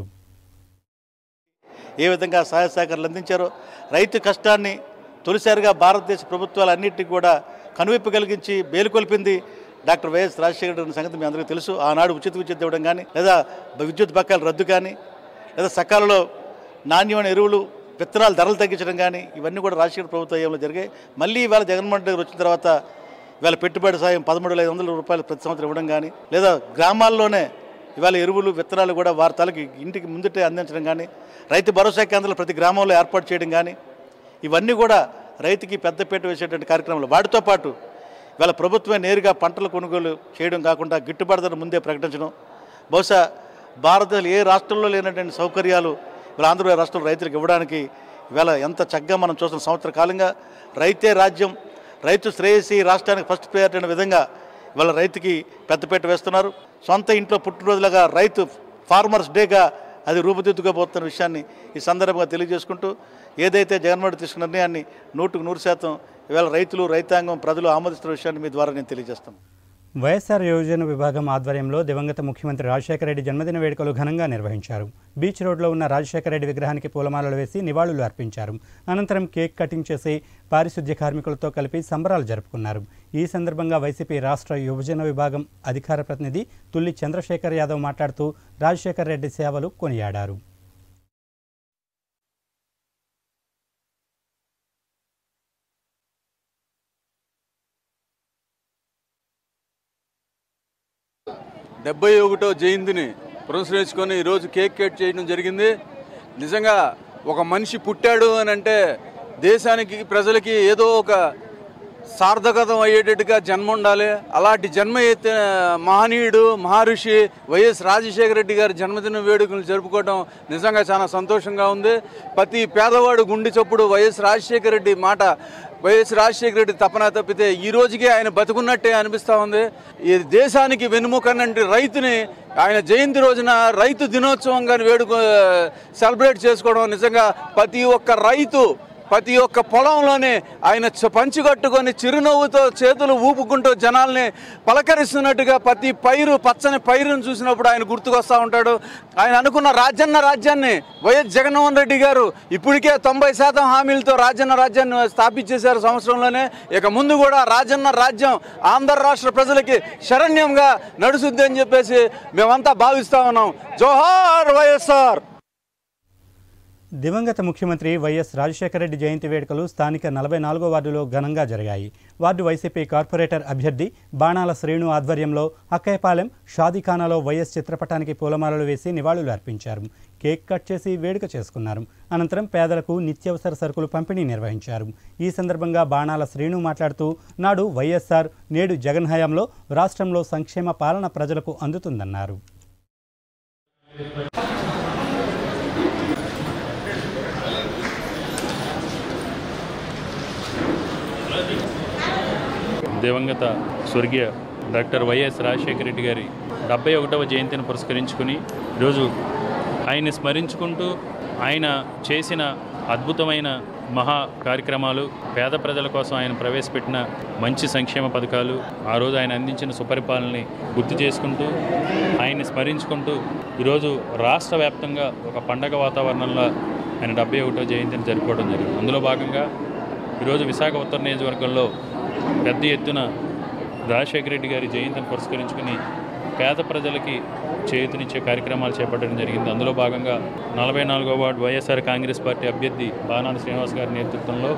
ఏ విధంగా సహాయ సహకారాలు అందించారో రైతు కష్టాన్ని తొలిసారిగా భారతదేశ ప్రభుత్వాలన్నిటికీ కూడా కనువిప్పు కలిగించి బేలుకొల్పింది డాక్టర్ వైఎస్ రాజశేఖర రెడ్డి అనే సంగతి మీ అందరికీ తెలుసు ఆనాడు ఉచిత విద్యుత్ ఇవ్వడం కానీ లేదా విద్యుత్ బకాయిల రద్దు కానీ లేదా సకాలంలో నాణ్యమైన ఎరువులు విత్తనాలు ధరలు తగ్గించడం కానీ ఇవన్నీ కూడా రాజశేఖర ప్రభుత్వ హయాంలో జరిగాయి మళ్ళీ ఇవాళ జగన్మోహన్ రెడ్డి గారు వచ్చిన తర్వాత ఇవాళ పెట్టుబడి సాయం పదమూడు వేల ఐదు వందల రూపాయలు ప్రతి సంవత్సరం ఇవ్వడం కానీ లేదా గ్రామాల్లోనే ఇవాళ ఎరువులు విత్తనాలు కూడా వారి తలకి ఇంటికి ముందుటే అందించడం కానీ రైతు భరోసా కేంద్రాలు ప్రతి గ్రామంలో ఏర్పాటు చేయడం కానీ ఇవన్నీ కూడా రైతుకి పెద్దపీట వేసేటువంటి కార్యక్రమాలు వాటితో పాటు ఇవాళ ప్రభుత్వమే నేరుగా పంటల కొనుగోలు చేయడం కాకుండా గిట్టుబాటు ధర ముందే ప్రకటించడం బహుశా భారతదేశంలో ఏ రాష్ట్రంలో లేనటువంటి సౌకర్యాలు ఇవాళ ఆంధ్రప్రదేశ్ రాష్ట్రంలో రైతులకు ఇవ్వడానికి ఇవాళ ఎంత చక్కగా మనం చూస్తున్న సంవత్సర కాలంగా రైతే రాజ్యం రైతు శ్రేయసి రాష్ట్రానికి ఫస్ట్ ప్రయారిటీ అనే విధంగా ఇవాళ రైతుకి పెద్దపీట వేస్తున్నారు సొంత ఇంట్లో పుట్టినరోజులుగా రైతు ఫార్మర్స్ డేగా అది రూపుదిద్దుకోబోతున్న విషయాన్ని ఈ సందర్భంగా తెలియజేసుకుంటూ ఏదైతే జగన్మోహన్ రెడ్డి తీసుకున్న నిర్ణయాన్ని నూటుకు నూరు శాతం ఇవాళ రైతులు రైతాంగం ప్రజలు ఆమోదిస్తున్న విషయాన్ని మీ ద్వారా నేను తెలియజేస్తాను వైఎస్ఆర్ యోజన విభాగం ఆధ్వర్యంలో దివంగత ముఖ్యమంత్రి రాజశేఖర రెడ్డి జన్మదిన వేడుకలు ఘనంగా నిర్వహించారు బీచ్ రోడ్లో ఉన్న రాజశేఖర రెడ్డి విగ్రహానికి పూలమాలలు వేసి నివాళులు అర్పించారు అనంతరం కేక్ కటింగ్ చేసి పారిశుద్ధ్య కార్మికులతో కలిపి సంబరాలు జరుపుకున్నారు ఈ సందర్భంగా వైసీపీ రాష్ట్ర యువజన విభాగం అధికార ప్రతినిధి తుల్లి చంద్రశేఖర్ యాదవ్ మాట్లాడుతూ రాజశేఖర రెడ్డి సేవలు కొనియాడారు డెబ్బై ఒకటో జయంతిని పురస్కరించుకొని ఈరోజు కేక్ కట్ చేయడం జరిగింది నిజంగా ఒక మనిషి పుట్టాడు అని అంటే దేశానికి ప్రజలకి ఏదో ఒక సార్థకతం అయ్యేటట్టుగా జన్మ ఉండాలి అలాంటి జన్మ ఎత్తిన మహనీయుడు మహర్షి వైఎస్ రాజశేఖర రెడ్డి గారి జన్మదిన వేడుకలు జరుపుకోవడం నిజంగా చాలా సంతోషంగా ఉంది ప్రతి పేదవాడు గుండె చప్పుడు వైఎస్ రాజశేఖర రెడ్డి మాట వైఎస్ రాజశేఖర రెడ్డి తపన తప్పితే ఈ రోజుకే ఆయన బతుకున్నట్టే అనిపిస్తూ ఉంది ఈ దేశానికి వెన్నుముకన్నంటి రైతుని ఆయన జయంతి రోజున రైతు దినోత్సవంగా వేడుక సెలబ్రేట్ చేసుకోవడం నిజంగా ప్రతి ఒక్క రైతు ప్రతి ఒక్క పొలంలోనే ఆయన చ- పంచికట్టుకొని చిరునవ్వుతో చేతులు ఊపుకుంటూ జనాల్ని పలకరిస్తున్నట్టుగా ప్రతి పైరు పచ్చని పైరును చూసినప్పుడు ఆయన గుర్తుకొస్తూ ఉంటాడు ఆయన అనుకున్న రాజన్న రాజ్యాన్ని వైఎస్ జగన్మోహన్ రెడ్డి గారు ఇప్పటికే తొంభై శాతం హామీలతో రాజన్న రాజ్యాన్ని స్థాపించేశారు సంవత్సరంలోనే ఇక ముందు కూడా రాజన్న రాజ్యం ఆంధ్ర రాష్ట్ర ప్రజలకి శరణ్యంగా నడుచుద్ది అని చెప్పేసి మేమంతా భావిస్తా ఉన్నాం జోహార్ వైఎస్ఆర్ దివంగత ముఖ్యమంత్రి వైఎస్ రాజశేఖర రెడ్డి జయంతి వేడుకలు స్థానిక నలభై నాలుగో వార్డులో ఘనంగా జరిగాయి వార్డు వైసీపీ కార్పొరేటర్ అభ్యర్థి బాణాల శ్రీను ఆధ్వర్యంలో అక్కయ్యపాలెం షాదీఖానాలో వైఎస్ చిత్రపటానికి పూలమాలలు వేసి నివాళులు అర్పించారు కేక్ కట్ చేసి వేడుక చేసుకున్నారు అనంతరం పేదలకు నిత్యావసర సరుకులు పంపిణీ నిర్వహించారు ఈ సందర్భంగా బాణాల శ్రీను మాట్లాడుతూ నాడు వైఎస్ఆర్ నేడు జగన్ హయాంలో రాష్ట్రంలో సంక్షేమ పాలన ప్రజలకు అందుతుందన్నారు దివంగత స్వర్గీయ డాక్టర్ వైఎస్ రాజశేఖర రెడ్డి గారి డెబ్బై ఒకటవ జయంతిని పురస్కరించుకుని ఈరోజు ఆయన్ని స్మరించుకుంటూ ఆయన చేసిన అద్భుతమైన మహా కార్యక్రమాలు పేద ప్రజల కోసం ఆయన ప్రవేశపెట్టిన మంచి సంక్షేమ పథకాలు ఆ రోజు ఆయన అందించిన సుపరిపాలనని గుర్తు చేసుకుంటూ ఆయన్ని స్మరించుకుంటూ ఈరోజు రాష్ట్ర వ్యాప్తంగా ఒక పండగ వాతావరణంలో ఆయన డెబ్బై ఒకటో జయంతిని జరుపుకోవడం జరిగింది అందులో భాగంగా ఈరోజు విశాఖ ఉత్తర నియోజకవర్గంలో పెద్ద ఎత్తున రాజశేఖర రెడ్డి గారి జయంతిని పురస్కరించుకుని పేద ప్రజలకి చేయూతనిచ్చే కార్యక్రమాలు చేపట్టడం జరిగింది అందులో భాగంగా నలభై నాలుగో వార్డు వైఎస్ఆర్ కాంగ్రెస్ పార్టీ అభ్యర్థి బాణాల శ్రీనివాస్ గారి నేతృత్వంలో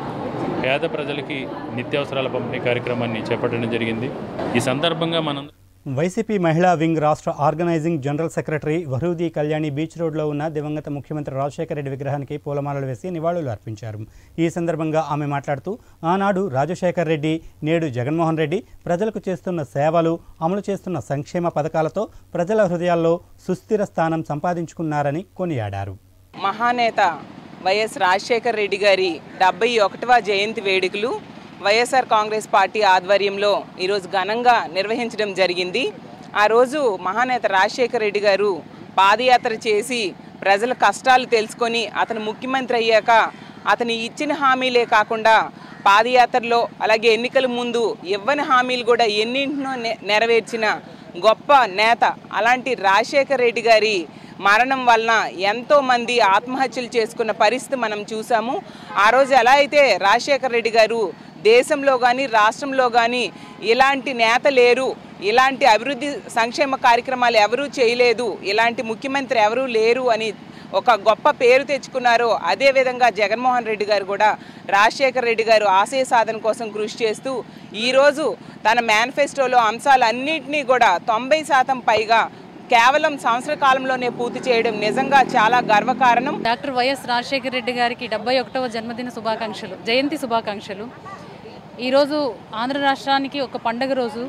పేద ప్రజలకి నిత్యావసరాల పంపిణీ కార్యక్రమాన్ని చేపట్టడం జరిగింది ఈ సందర్భంగా మనం వైసీపీ మహిళా వింగ్ రాష్ట్ర organising general secretary Varudi Kalyani beach రోడ్లో ఉన్న దివంగత ముఖ్యమంత్రి రాజశేఖర రెడ్డి విగ్రహానికి పూలమాలలు వేసి నివాళులు అర్పించారు ఈ సందర్భంగా ఆమె మాట్లాడుతూ ఆనాడు రాజశేఖర రెడ్డి నేడు జగన్మోహన్ రెడ్డి ప్రజలకు చేస్తున్న సేవలు అమలు చేస్తున్న సంక్షేమ పథకాలతో ప్రజల హృదయాల్లో సుస్థిర స్థానం సంపాదించుకున్నారని కొనియాడారు మహానేత వైఎస్ రాజశేఖర్ రెడ్డి గారి డెబ్బై ఒకటవ జయంతి వేడుకలు వైఎస్ఆర్ కాంగ్రెస్ పార్టీ ఆధ్వర్యంలో ఈరోజు ఘనంగా నిర్వహించడం జరిగింది ఆ రోజు మహానేత రాజశేఖర్ రెడ్డి గారు పాదయాత్ర చేసి ప్రజల కష్టాలు తెలుసుకొని అతను ముఖ్యమంత్రి అయ్యాక అతను ఇచ్చిన హామీలే కాకుండా పాదయాత్రలో అలాగే ఎన్నికల ముందు ఇవ్వని హామీలు కూడా ఎన్నింటినో నె- నెరవేర్చిన గొప్ప నేత అలాంటి రాజశేఖర్ రెడ్డి గారి మరణం వలన ఎంతో మంది ఆత్మహత్యలు చేసుకున్న పరిస్థితి మనం చూసాము ఆ రోజు ఎలా అయితే రాజశేఖర్ రెడ్డి గారు దేశంలో కానీ రాష్ట్రంలో కానీ ఇలాంటి నేత లేరు ఇలాంటి అభివృద్ధి సంక్షేమ కార్యక్రమాలు ఎవరూ చేయలేదు ఇలాంటి ముఖ్యమంత్రి ఎవరూ లేరు అని ఒక గొప్ప పేరు తెచ్చుకున్నారో అదేవిధంగా జగన్మోహన్ రెడ్డి గారు కూడా రాజశేఖర రెడ్డి గారు ఆశయ సాధన కోసం కృషి చేస్తూ ఈరోజు తన మేనిఫెస్టోలో అంశాలన్నింటినీ కూడా తొంభై శాతం పైగా కేవలం సంవత్సర కాలంలోనే పూర్తి చేయడం నిజంగా చాలా గర్వకారణం డాక్టర్ వైఎస్ రాజశేఖర రెడ్డి గారికి డెబ్బై ఒకటవ జన్మదిన శుభాకాంక్షలు జయంతి శుభాకాంక్షలు ఈరోజు ఆంధ్ర రాష్ట్రానికి ఒక పండగ రోజు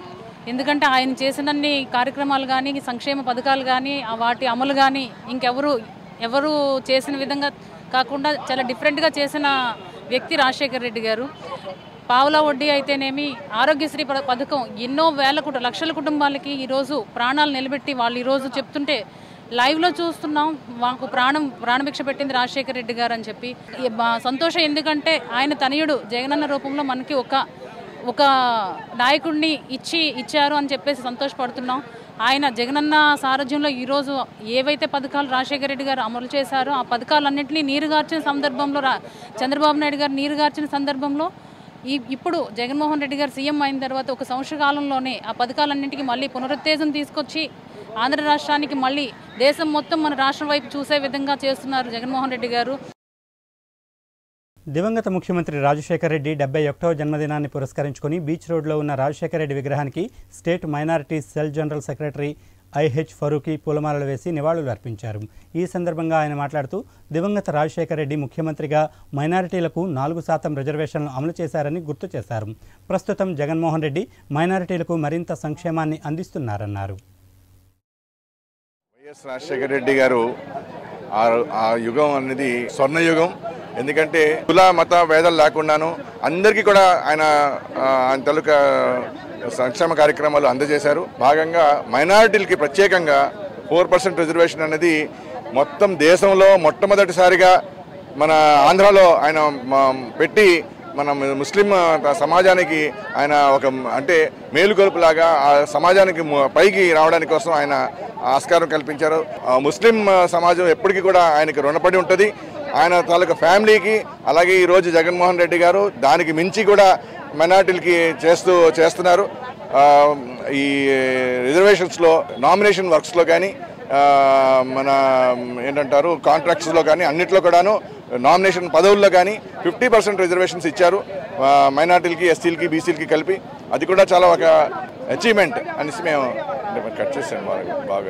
ఎందుకంటే ఆయన చేసినన్ని కార్యక్రమాలు కానీ సంక్షేమ పథకాలు కానీ ఆ వాటి అమలు కానీ ఇంకెవరు ఎవరు చేసిన విధంగా కాకుండా చాలా డిఫరెంట్గా చేసిన వ్యక్తి రాజశేఖర్ రెడ్డి గారు పావులా వడ్డీ అయితేనేమి ఆరోగ్యశ్రీ పథ- పథకం ఎన్నో వేల కుటుంబ లక్షల కుటుంబాలకి ఈరోజు ప్రాణాలు నిలబెట్టి వాళ్ళు ఈరోజు చెప్తుంటే లైవ్లో చూస్తున్నాం మాకు ప్రాణం ప్రాణభిక్ష పెట్టింది రాజశేఖర రెడ్డి గారు అని చెప్పి ఈ బా- సంతోషం ఎందుకంటే ఆయన తనయుడు జగనన్న రూపంలో మనకి ఒక ఒక నాయకుడిని ఇచ్చి ఇచ్చారు అని చెప్పేసి సంతోషపడుతున్నాం ఆయన జగనన్న సారథ్యంలో ఈరోజు ఏవైతే పథకాలు రాజశేఖర రెడ్డి గారు అమలు చేశారో ఆ పథకాలన్నింటినీ నీరుగార్చిన సందర్భంలో రా చంద్రబాబు నాయుడు గారు నీరుగార్చిన సందర్భంలో ఈ ఇప్పుడు జగన్మోహన్ రెడ్డి గారు సీఎం అయిన తర్వాత ఒక సంవత్సర కాలంలోనే ఆ పథకాలన్నింటికి మళ్ళీ పునరుత్తేజం తీసుకొచ్చి ఆంధ్ర రాష్ట్రానికి మళ్ళీ దేశం మొత్తం మన రాష్ట్రం వైపు చూసే విధంగా చేస్తున్నారు జగన్మోహన్ రెడ్డి గారు దివంగత ముఖ్యమంత్రి రాజశేఖర రెడ్డి డెబ్బై ఒకటవ జన్మదినాన్ని పురస్కరించుకుని బీచ్ రోడ్లో ఉన్న రాజశేఖర రెడ్డి విగ్రహానికి state minority cell general secretary IH Farooqui పూలమాలలు వేసి నివాళులు అర్పించారు ఈ సందర్భంగా ఆయన మాట్లాడుతూ దివంగత రాజశేఖర రెడ్డి ముఖ్యమంత్రిగా మైనారిటీలకు నాలుగు శాతం రిజర్వేషన్లు అమలు చేశారని గుర్తు చేశారు ప్రస్తుతం జగన్మోహన్ రెడ్డి మైనారిటీలకు మరింత సంక్షేమాన్ని అందిస్తున్నారన్నారు వైఎస్ రాజశేఖర రెడ్డి గారు ఆ- ఆ యుగం అనేది స్వర్ణయుగం ఎందుకంటే కుల మత భేదాలు లేకుండాను అందరికీ కూడా ఆయన ఆ, ఆయన తాలూకా సంక్షేమ కార్యక్రమాలు అందజేశారు భాగంగా మైనారిటీలకి ప్రత్యేకంగా ఫోర్ పర్సెంట్ రిజర్వేషన్ అనేది మొత్తం దేశంలో మొట్టమొదటిసారిగా మన ఆంధ్రాలో ఆయన మ- పెట్టి మన ముస్లిం సమాజానికి ఆయన ఒక అంటే మేలుకొలుపులాగా ఆ సమాజానికి ము- పైకి రావడానికి కోసం ఆయన ఆస్కారం కల్పించారు ఆ ముస్లిం సమాజం ఎప్పటికీ కూడా ఆయనకి రుణపడి ఉంటుంది ఆయన తాలూకా ఫ్యామిలీకి అలాగే ఈరోజు జగన్మోహన్ రెడ్డి గారు దానికి మించి కూడా మైనార్టీలకి చేస్తూ చేస్తున్నారు ఆ, ఈ రిజర్వేషన్స్లో నామినేషన్ వర్క్స్లో కానీ ఆ, మన ఏంటంటారు కాంట్రాక్ట్స్లో కానీ అన్నిట్లో కూడాను నామినేషన్ పదవుల్లో కానీ ఫిఫ్టీ పర్సెంట్ రిజర్వేషన్స్ ఇచ్చారు ఆ, మైనార్టీలకి ఎస్సీలకి బీసీలకి కలిపి అది కూడా చాలా ఒక అచీవ్మెంట్ అనేసి మేము కట్ చేసాను బాగా బాగా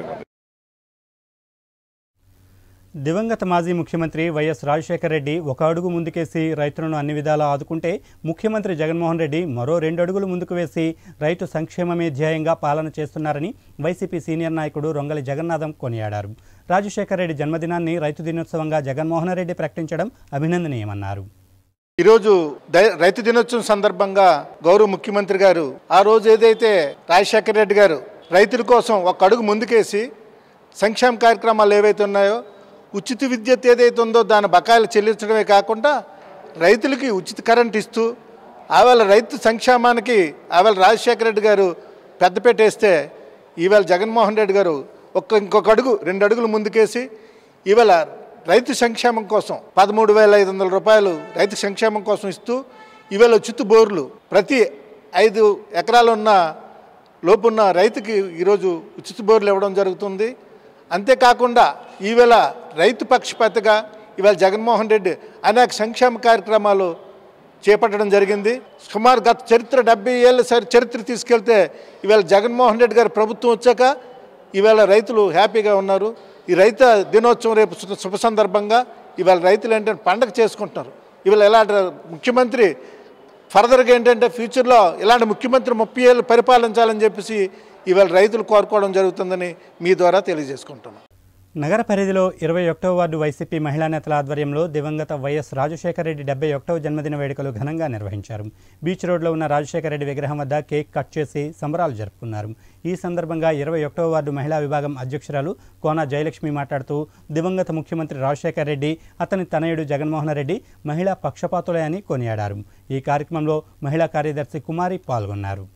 దివంగత మాజీ ముఖ్యమంత్రి వైఎస్ రాజశేఖర రెడ్డి ఒక అడుగు ముందుకేసి రైతులను అన్ని విధాలా ఆదుకుంటే ముఖ్యమంత్రి జగన్మోహన్ రెడ్డి మరో రెండు అడుగులు ముందుకు వేసి రైతు సంక్షేమమే ధ్యేయంగా పాలన చేస్తున్నారని వైసీపీ సీనియర్ నాయకుడు రొంగలి జగన్నాథం కొనియాడారు రాజశేఖర రెడ్డి జన్మదినాన్ని రైతు దినోత్సవంగా జగన్మోహన్ రెడ్డి ప్రకటించడం అభినందనీయమన్నారు ఈరోజు దై- రైతు దినోత్సవం సందర్భంగా గౌరవ ముఖ్యమంత్రి గారు ఆ రోజు ఏదైతే రాజశేఖర రెడ్డి గారు రైతుల కోసం ఒక అడుగు ముందుకేసి సంక్షేమ కార్యక్రమాలు ఏవైతే ఉన్నాయో ఉచిత విద్యుత్ ఏదైతే ఉందో దాని బకాయిలు చెల్లించడమే కాకుండా రైతులకి ఉచిత కరెంట్ ఇస్తూ ఆవేళ రైతు సంక్షేమానికి ఆవేళ రాజశేఖర రెడ్డి గారు పెద్దపేట వేస్తే ఈవేళ జగన్మోహన్ రెడ్డి గారు ఒక్క ఇంకొక అడుగు రెండు అడుగులు ముందుకేసి ఈవేళ రైతు సంక్షేమం కోసం పదమూడు వేల ఐదు వందల రూపాయలు రైతు సంక్షేమం కోసం ఇస్తూ ఈవేళ ఉచిత బోర్లు ప్రతి ఐదు ఎకరాలు ఉన్న లోపున్న రైతుకి ఈరోజు ఉచిత బోర్లు ఇవ్వడం జరుగుతుంది అంతేకాకుండా ఈవేళ రైతు పక్షపాతిగా ఇవాళ జగన్మోహన్ రెడ్డి అనేక సంక్షేమ కార్యక్రమాలు చేపట్టడం జరిగింది సుమారు గత చరిత్ర డెబ్బై ఏళ్ళ సరి చరిత్ర తీసుకెళ్తే ఇవాళ జగన్మోహన్ రెడ్డి గారి ప్రభుత్వం వచ్చాక ఇవాళ రైతులు హ్యాపీగా ఉన్నారు ఈ రైతు దినోత్సవం రేపు శు- శుభ సందర్భంగా ఇవాళ రైతులు ఏంటంటే పండగ చేసుకుంటున్నారు ఇవాళ ఎలాంటి ముఖ్యమంత్రి ఫర్దర్గా ఏంటంటే ఫ్యూచర్లో ఇలాంటి ముఖ్యమంత్రి ముప్పై ఏళ్ళు పరిపాలించాలని చెప్పేసి ఇవాళ రైతులు కోరుకోవడం జరుగుతుందని మీ ద్వారా తెలియజేసుకుంటున్నాం నగర పరిధిలో ఇరవై ఒకటవ వార్డు వైసీపీ మహిళా నేతల ఆధ్వర్యంలో దివంగత వైఎస్ రాజశేఖర రెడ్డి డెబ్బై ఒకటవ జన్మదిన వేడుకలు ఘనంగా నిర్వహించారు బీచ్ రోడ్లో ఉన్న రాజశేఖర రెడ్డి విగ్రహం వద్ద కేక్ కట్ చేసి సంబరాలు జరుపుకున్నారు ఈ సందర్భంగా ఇరవై ఒకటవ వార్డు మహిళా విభాగం అధ్యక్షురాలు కోన జయలక్ష్మి మాట్లాడుతూ దివంగత ముఖ్యమంత్రి రాజశేఖర రెడ్డి అతని తనయుడు జగన్మోహన్ రెడ్డి మహిళా పక్షపాతులే అని కొనియాడారు ఈ కార్యక్రమంలో మహిళా కార్యదర్శి కుమారి పాల్గొన్నారు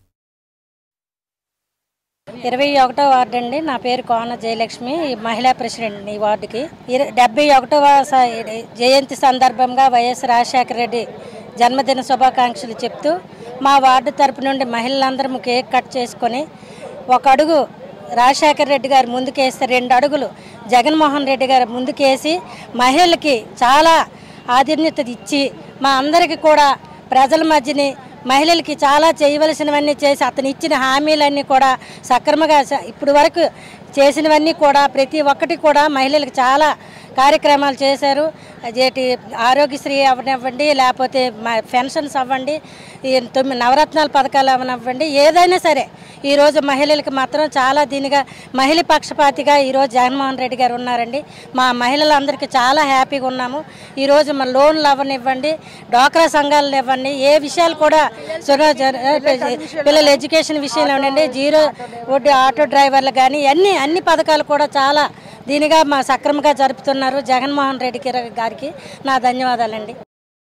ఇరవై ఒకటో వార్డు అండి నా పేరు కోన జయలక్ష్మి ఈ మహిళా ప్రెసిడెంట్ ఈ వార్డుకి ఇర- డెబ్బై ఒకటవ స- జయంతి సందర్భంగా వైఎస్ రాజశేఖర రెడ్డి జన్మదిన శుభాకాంక్షలు చెప్తూ మా వార్డు తరపు నుండి మహిళలందరం కేక్ కట్ చేసుకొని ఒక అడుగు రాజశేఖర రెడ్డి గారు ముందుకేస్తే రెండు అడుగులు జగన్మోహన్ రెడ్డి గారు ముందుకేసి మహిళలకి చాలా ఆధీన్యత ఇచ్చి మా అందరికీ కూడా ప్రజల మధ్యని మహిళలకి చాలా చేయవలసినవన్నీ చేసి అతను ఇచ్చిన హామీలన్నీ కూడా సక్రమంగా స- ఇప్పుడు వరకు చేసినవన్నీ కూడా ప్రతి ఒక్కటి కూడా మహిళలకు చాలా కార్యక్రమాలు చేశారు అదేంటి ఆరోగ్యశ్రీ అవ్వనివ్వండి లేకపోతే మ- పెన్షన్స్ అవ్వండి ఈ తొమ్మిది నవరత్నాల పథకాలు అవనివ్వండి ఏదైనా సరే ఈరోజు మహిళలకు మాత్రం చాలా దీనిగా మహిళ పక్షపాతిగా ఈరోజు జగన్మోహన్ రెడ్డి గారు ఉన్నారండి మా మహిళలందరికీ చాలా హ్యాపీగా ఉన్నాము ఈరోజు మా లోన్లు అవనివ్వండి డ్వాక్రా సంఘాలు ఇవ్వండి ఏ విషయాలు కూడా సుర- జర- పిల్లల ఎడ్యుకేషన్ విషయంలో ఉండండి జీరో వడ్డీ ఆటో డ్రైవర్లు కానీ అన్ని అన్ని పథకాలు కూడా చాలా దీనిగా మా సక్రమంగా జరుపుతున్నారు జగన్మోహన్ రెడ్డి గారికి నా ధన్యవాదాలండి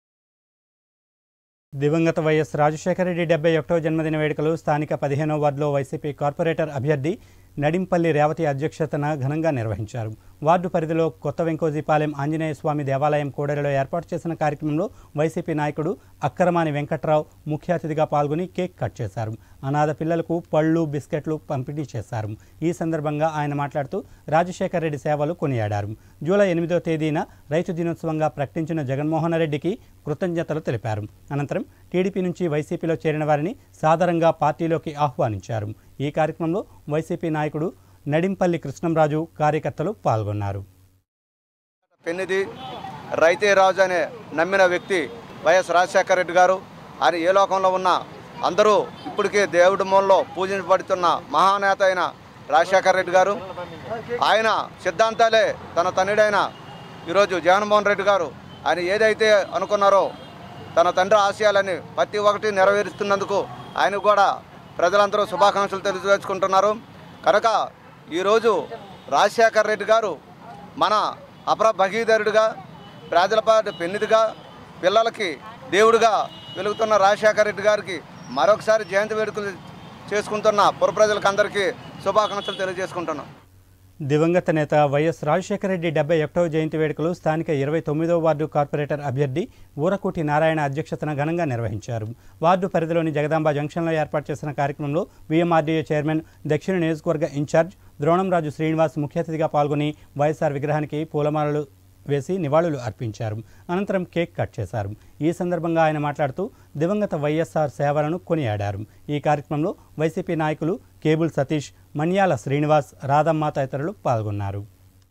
దివంగత వైఎస్ రాజశేఖర రెడ్డి డెబ్బై ఒకటో జన్మదిన వేడుకలు స్థానిక పదిహేనో వార్డులో వైసీపీ కార్పొరేటర్ అభ్యర్థి నడింపల్లి రేవతి అధ్యక్షతన ఘనంగా నిర్వహించారు వార్డు పరిధిలో కొత్త వెంకోజీపాలెం ఆంజనేయ స్వామి దేవాలయం కూడలిలో ఏర్పాటు చేసిన కార్యక్రమంలో వైసీపీ నాయకుడు అక్కరమాని వెంకట్రావు ముఖ్య అతిథిగా పాల్గొని కేక్ కట్ చేశారు అనాథ పిల్లలకు పళ్ళు బిస్కెట్లు పంపిణీ చేశారు ఈ సందర్భంగా ఆయన మాట్లాడుతూ రాజశేఖర రెడ్డి సేవలు కొనియాడారు జూలై ఎనిమిదో తేదీన రైతు దినోత్సవంగా ప్రకటించిన జగన్మోహన్ రెడ్డికి కృతజ్ఞతలు తెలిపారు అనంతరం టీడీపీ నుంచి వైసీపీలో చేరిన వారిని సాదరంగా పార్టీలోకి ఆహ్వానించారు ఈ కార్యక్రమంలో వైసీపీ నాయకుడు నడింపల్లి కృష్ణంరాజు కార్యకర్తలు పాల్గొన్నారు పెన్నిది రైతే రాజు అనే నమ్మిన వ్యక్తి వైఎస్ రాజశేఖర రెడ్డి గారు ఆయన ఏ లోకంలో ఉన్నా అందరూ ఇప్పటికే దేవుడి మూలలో పూజించబడుతున్న మహానేత అయిన రాజశేఖర రెడ్డి గారు ఆయన సిద్ధాంతాలే తన తనుడైన ఈరోజు జగన్మోహన్ రెడ్డి గారు ఆయన ఏదైతే అనుకున్నారో తన తండ్రి ఆశయాలని ప్రతి ఒక్కటి నెరవేరుస్తున్నందుకు ఆయన కూడా ప్రజలందరూ శుభాకాంక్షలు తెలియజేసుకుంటున్నారు కనుక ఈరోజు రాజశేఖర రెడ్డి గారు మన అపర భగీధరుడిగా ప్రజల పాటి పెన్నిదిగా పిల్లలకి దేవుడిగా వెలుగుతున్న రాజశేఖర రెడ్డి గారికి మరొకసారి జయంతి వేడుకలు చేసుకుంటున్న పుర ప్రజలకు అందరికీ శుభాకాంక్షలు తెలియజేసుకుంటున్నాం దివంగత నేత వైఎస్ రాజశేఖర రెడ్డి డెబ్బై ఒకటవ జయంతి వేడుకలు స్థానిక ఇరవై తొమ్మిదవ వార్డు కార్పొరేటర్ అభ్యర్థి ఊరకోటి నారాయణ అధ్యక్షతన ఘనంగా నిర్వహించారు వార్డు పరిధిలోని జగదాంబ జంక్షన్లో ఏర్పాటు చేసిన కార్యక్రమంలో వీఎంఆర్డీఏ చైర్మన్ దక్షిణ నియోజకవర్గ ఇన్ఛార్జ్ ద్రోణంరాజు శ్రీనివాస్ ముఖ్య అతిథిగా పాల్గొని వైఎస్ఆర్ విగ్రహానికి పూలమాలలు వేసి నివాళులు అర్పించారు అనంతరం కేక్ కట్ చేశారు ఈ సందర్భంగా ఆయన మాట్లాడుతూ దివంగత వైఎస్ఆర్ సేవలను కొనియాడారు ఈ కార్యక్రమంలో వైసీపీ నాయకులు కేబుల్ సతీష్ మన్యాల శ్రీనివాస్ రాధమ్మ తదితరులు పాల్గొన్నారు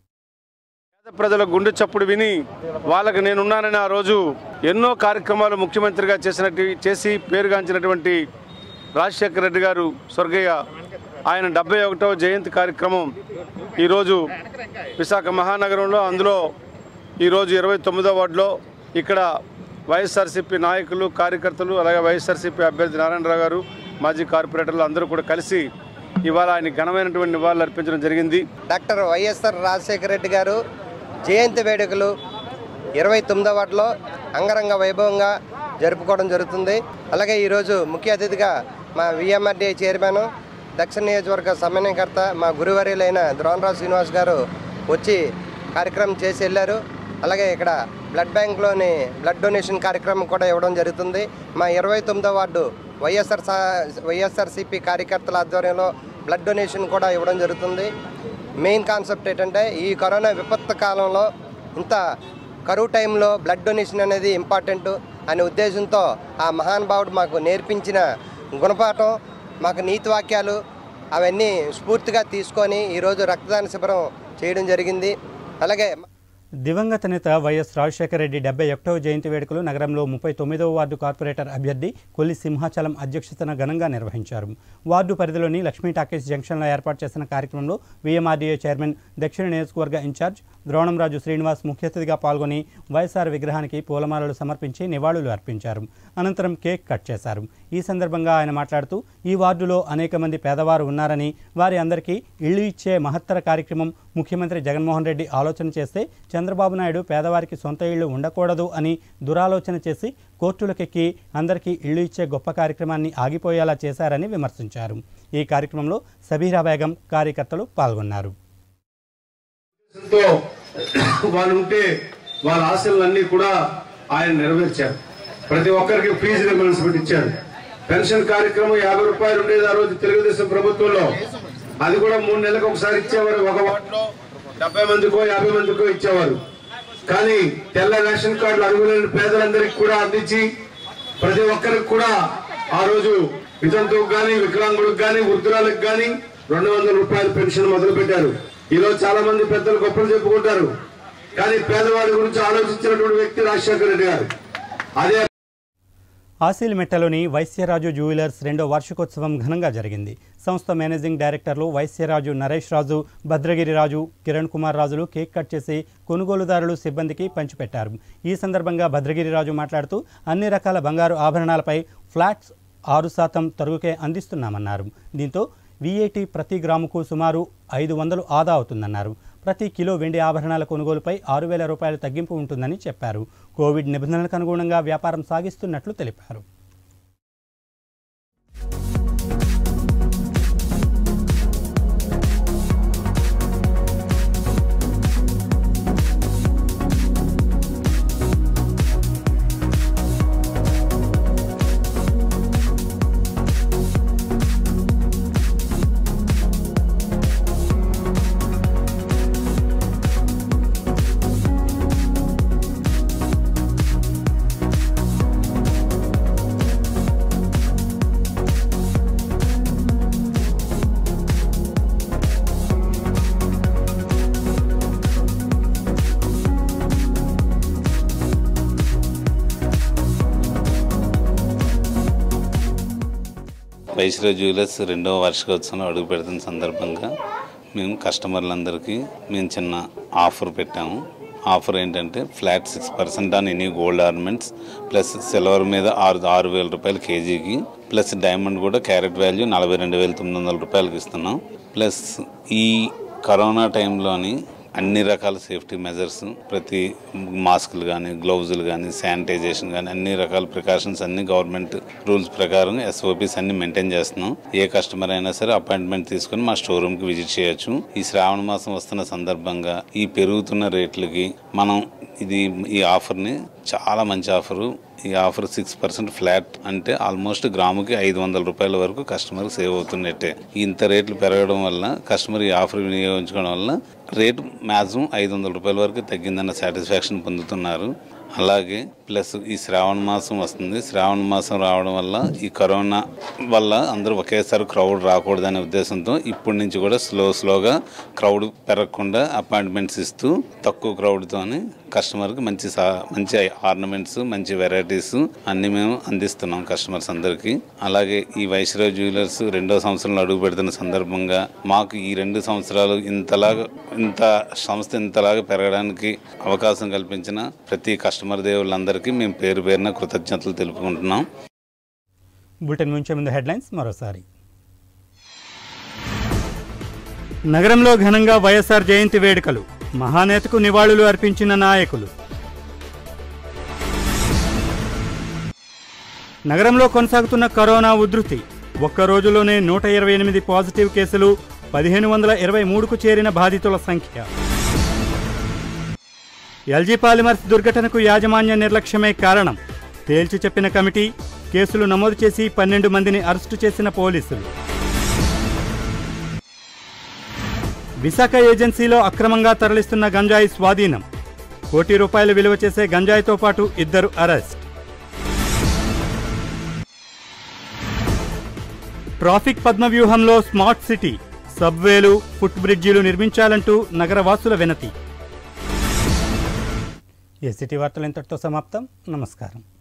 పేద ప్రజల గుండె చప్పుడు విని వాళ్ళకి నేనున్నానని ఆ రోజు ఎన్నో కార్యక్రమాలు ముఖ్యమంత్రిగా చేసినట్టు చేసి పేరుగాంచినటువంటి రాజశేఖర రెడ్డి గారు స్వర్గయ్య ఆయన డెబ్బై ఒకటవ జయంతి కార్యక్రమం ఈరోజు విశాఖ మహానగరంలో అందులో ఈరోజు ఇరవై తొమ్మిదో వార్డులో ఇక్కడ వైఎస్ఆర్సీపీ నాయకులు కార్యకర్తలు అలాగే వైఎస్ఆర్సీపీ అభ్యర్థి నారాయణరావు గారు మాజీ కార్పొరేటర్లు అందరూ కూడా కలిసి ఇవాళ ఆయన ఘనమైనటువంటి నివాళులు అర్పించడం జరిగింది డాక్టర్ వైఎస్ఆర్ రాజశేఖర రెడ్డి గారు జయంతి వేడుకలు ఇరవై తొమ్మిదో వాటిలో అంగరంగ వైభవంగా జరుపుకోవడం జరుగుతుంది అలాగే ఈరోజు ముఖ్య అతిథిగా మా విఎంఆర్డీఐ చైర్మన్ దక్షిణ నియోజకవర్గ సమన్వయకర్త మా గురువర్యులైన ద్రోణరావు శ్రీనివాస్ గారు వచ్చి కార్యక్రమం చేసి వెళ్ళారు అలాగే ఇక్కడ బ్లడ్ బ్యాంక్లోని బ్లడ్ డొనేషన్ కార్యక్రమం కూడా ఇవ్వడం జరుగుతుంది మా ఇరవై తొమ్మిదో వార్డు వైఎస్ఆర్ వైఎస్ఆర్సిపి కార్యకర్తల ఆధ్వర్యంలో బ్లడ్ డొనేషన్ కూడా ఇవ్వడం జరుగుతుంది మెయిన్ కాన్సెప్ట్ ఏంటంటే ఈ కరోనా విపత్తు కాలంలో ఇంత కరువు టైంలో బ్లడ్ డొనేషన్ అనేది ఇంపార్టెంట్ అనే ఉద్దేశంతో ఆ మహానుభావుడు మాకు నేర్పించిన గుణపాఠం మాకు నీతి వాక్యాలు అవన్నీ స్ఫూర్తిగా తీసుకొని ఈరోజు రక్తదాన శిబిరం చేయడం జరిగింది అలాగే దివంగత నేత వైఎస్ రాజశేఖర రెడ్డి డెబ్బై ఒకటవ జయంతి వేడుకలు నగరంలో ముప్పై తొమ్మిదవ వార్డు కార్పొరేటర్ అభ్యర్థి కొల్లి సింహాచలం అధ్యక్షతన ఘనంగా నిర్వహించారు వార్డు పరిధిలోని లక్ష్మీ టాకీస్ జంక్షన్లో ఏర్పాటు చేసిన కార్యక్రమంలో వీఎంఆర్డీఏ చైర్మన్ దక్షిణ నియోజకవర్గ ఇన్ఛార్జ్ ద్రోణంరాజు శ్రీనివాస్ ముఖ్య అతిథిగా పాల్గొని వైఎస్ఆర్ విగ్రహానికి పూలమాలలు సమర్పించి నివాళులు అర్పించారు అనంతరం కేక్ కట్ చేశారు ఈ సందర్భంగా ఆయన మాట్లాడుతూ ఈ వార్డులో అనేక మంది పేదవారు ఉన్నారని వారి అందరికీ ఇళ్లు ఇచ్చే మహత్తర కార్యక్రమం ముఖ్యమంత్రి జగన్మోహన్ రెడ్డి ఆలోచన చేస్తే చంద్రబాబు నాయుడు పేదవారికి సొంత ఇళ్లు ఉండకూడదు అని దురాలోచన చేసి కోర్టులకెక్కి అందరికీ ఇళ్లు ఇచ్చే గొప్ప కార్యక్రమాన్ని ఆగిపోయేలా చేశారని విమర్శించారు ఈ కార్యక్రమంలో సబీరా బేగం కార్యకర్తలు పాల్గొన్నారు తో వాళ్ళు ఉంటే వాళ్ళ ఆశలన్నీ కూడా ఆయన నెరవేర్చారు ప్రతి ఒక్కరికి ఫీజు రిమెంబర్స్మెంట్ ఇచ్చారు పెన్షన్ కార్యక్రమం యాభై రూపాయలు ఉండేది ఆ రోజు తెలుగుదేశం ప్రభుత్వంలో అది కూడా మూడు నెలలకు ఒకసారి ఇచ్చేవారు ఒక వార్డులో డెబ్బై మందికో యాభై మందికో ఇచ్చేవారు కానీ తెల్ల రేషన్ కార్డులు అర్హులైన పేదలందరికీ కూడా అందించి ప్రతి ఒక్కరికి కూడా ఆ రోజు వితంతువుకు గాని వికలాంగులకు గాని వృద్ధురాలకు గాని రెండు వందల రూపాయల పెన్షన్ మొదలు పెట్టారు ఈ రోజు చాలా మంది పెద్దలు గొప్పలు చెప్పుకుంటారు కానీ పేదవాడి గురించి ఆలోచించినటువంటి వ్యక్తి రాజశేఖర రెడ్డి గారు అదే ఆసిల్మెట్టలోని వైశ్యరాజు జ్యువెలర్స్ రెండో వార్షికోత్సవం ఘనంగా జరిగింది సంస్థ మేనేజింగ్ డైరెక్టర్లు వైశ్యరాజు నరేష్ రాజు భద్రగిరి రాజు కిరణ్ కుమార్ రాజులు కేక్ కట్ చేసి కొనుగోలుదారులు సిబ్బందికి పంచిపెట్టారు ఈ సందర్భంగా భద్రగిరి రాజు మాట్లాడుతూ అన్ని రకాల బంగారు ఆభరణాలపై ఫ్లాట్స్ ఆరు శాతం తరుగుకే అందిస్తున్నామన్నారు దీంతో వీఐటీ ప్రతి గ్రాముకు సుమారు ఐదు వందలు ఆదా అవుతుందన్నారు ప్రతి కిలో వెండి ఆభరణాల కొనుగోలుపై ఆరు వేల రూపాయల తగ్గింపు ఉంటుందని చెప్పారు కోవిడ్ నిబంధనలకు అనుగుణంగా వ్యాపారం సాగిస్తున్నట్లు తెలిపారు వైశ్ర జ్యువెలర్స్ రెండవ వార్షికోత్సవంలో అడుగు పెడుతున్న సందర్భంగా మేము కస్టమర్లందరికీ మేము చిన్న ఆఫర్ పెట్టాము ఆఫర్ ఏంటంటే flat six percent on any gold ornaments plus silver మీద ఆరు ఆరు వేల రూపాయలు కేజీకి ప్లస్ డైమండ్ కూడా క్యారెట్ వాల్యూ నలభై రెండు వేల తొమ్మిది వందల రూపాయలకి ఇస్తున్నాం ప్లస్ ఈ కరోనా టైంలోని అన్ని రకాల సేఫ్టీ మెజర్స్ ప్రతి మాస్కులు కానీ గ్లౌజులు కానీ శానిటైజేషన్ కానీ అన్ని రకాల ప్రికాషన్స్ అన్ని గవర్నమెంట్ రూల్స్ ప్రకారం ఎస్ఓపిస్ అన్ని మెయింటైన్ చేస్తున్నాం ఏ కస్టమర్ అయినా సరే అపాయింట్మెంట్ తీసుకుని మా షోరూమ్ కి విజిట్ చేయొచ్చు ఈ శ్రావణ మాసం వస్తున్న సందర్భంగా ఈ పెరుగుతున్న రేట్లకి మనం ఇది ఈ ఆఫర్ని చాలా మంచి ఆఫరు ఈ ఆఫర్ సిక్స్ పర్సెంట్ ఫ్లాట్ అంటే ఆల్మోస్ట్ గ్రాముకి ఐదు వందల రూపాయల వరకు కస్టమర్ సేవ్ అవుతున్నట్టే ఇంత రేట్లు పెరగడం వల్ల కస్టమర్ ఈ ఆఫర్ వినియోగించుకోవడం వల్ల రేటు మ్యాక్సిమం ఐదు వందల రూపాయల వరకు తగ్గిందన్న సాటిస్ఫాక్షన్ పొందుతున్నారు అలాగే ప్లస్ ఈ శ్రావణ మాసం వస్తుంది శ్రావణ మాసం రావడం వల్ల ఈ కరోనా వల్ల అందరూ ఒకేసారి క్రౌడ్ రాకూడదనే ఉద్దేశంతో ఇప్పటి నుంచి కూడా స్లో స్లోగా క్రౌడ్ పెరగకుండా అపాయింట్మెంట్స్ ఇస్తూ తక్కువ క్రౌడ్తోని కస్టమర్కి మంచి సా మంచి ఆర్నమెంట్స్ మంచి వెరైటీస్ అన్ని మేము అందిస్తున్నాం కస్టమర్స్ అందరికీ అలాగే ఈ వైశ్రావ్ జ్యువెలర్స్ రెండో సంవత్సరంలో అడుగు పెడుతున్న సందర్భంగా మాకు ఈ రెండు సంవత్సరాలు ఇంతలాగా ఇంత సంస్థ ఇంతలాగా పెరగడానికి అవకాశం కల్పించిన ప్రతి కస్టమర్ దేవుళ్ళందరికీ మేము పేరు పేరున కృతజ్ఞతలు తెలుపుకుంటున్నాం బులెటిన్ ముంచే ముందు హెడ్లైన్స్ మరోసారి నగరంలో ఘనంగా వైఎస్ఆర్ జయంతి వేడుకలు మహానేతకు నివాళులు అర్పించిన నాయకులు నగరంలో కొనసాగుతున్న కరోనా ఉధృతి ఒక్క రోజులోనే నూట ఇరవై ఎనిమిది పాజిటివ్ కేసులు పదిహేను వందల ఇరవై మూడుకు చేరిన బాధితుల సంఖ్య ఎల్జీ పాలిమర్స్ దుర్ఘటనకు యాజమాన్య నిర్లక్ష్యమే కారణం తేల్చి చెప్పిన కమిటీ కేసులు నమోదు చేసి పన్నెండు మందిని అరెస్టు చేసిన పోలీసులు విశాఖ ఏజెన్సీలో అక్రమంగా తరలిస్తున్న గంజాయి స్వాధీనం కోటి రూపాయలు విలువ చేసే గంజాయితో పాటు ఇద్దరు అరెస్ట్ ట్రాఫిక్ పద్మవ్యూహంలో స్మార్ట్ సిటీ సబ్వేలు ఫుట్ బ్రిడ్జిలు నిర్మించాలంటూ నగరవాసుల వినతి ఏ సిటీ వార్తలు ఇంతటితో సమాప్తం నమస్కారం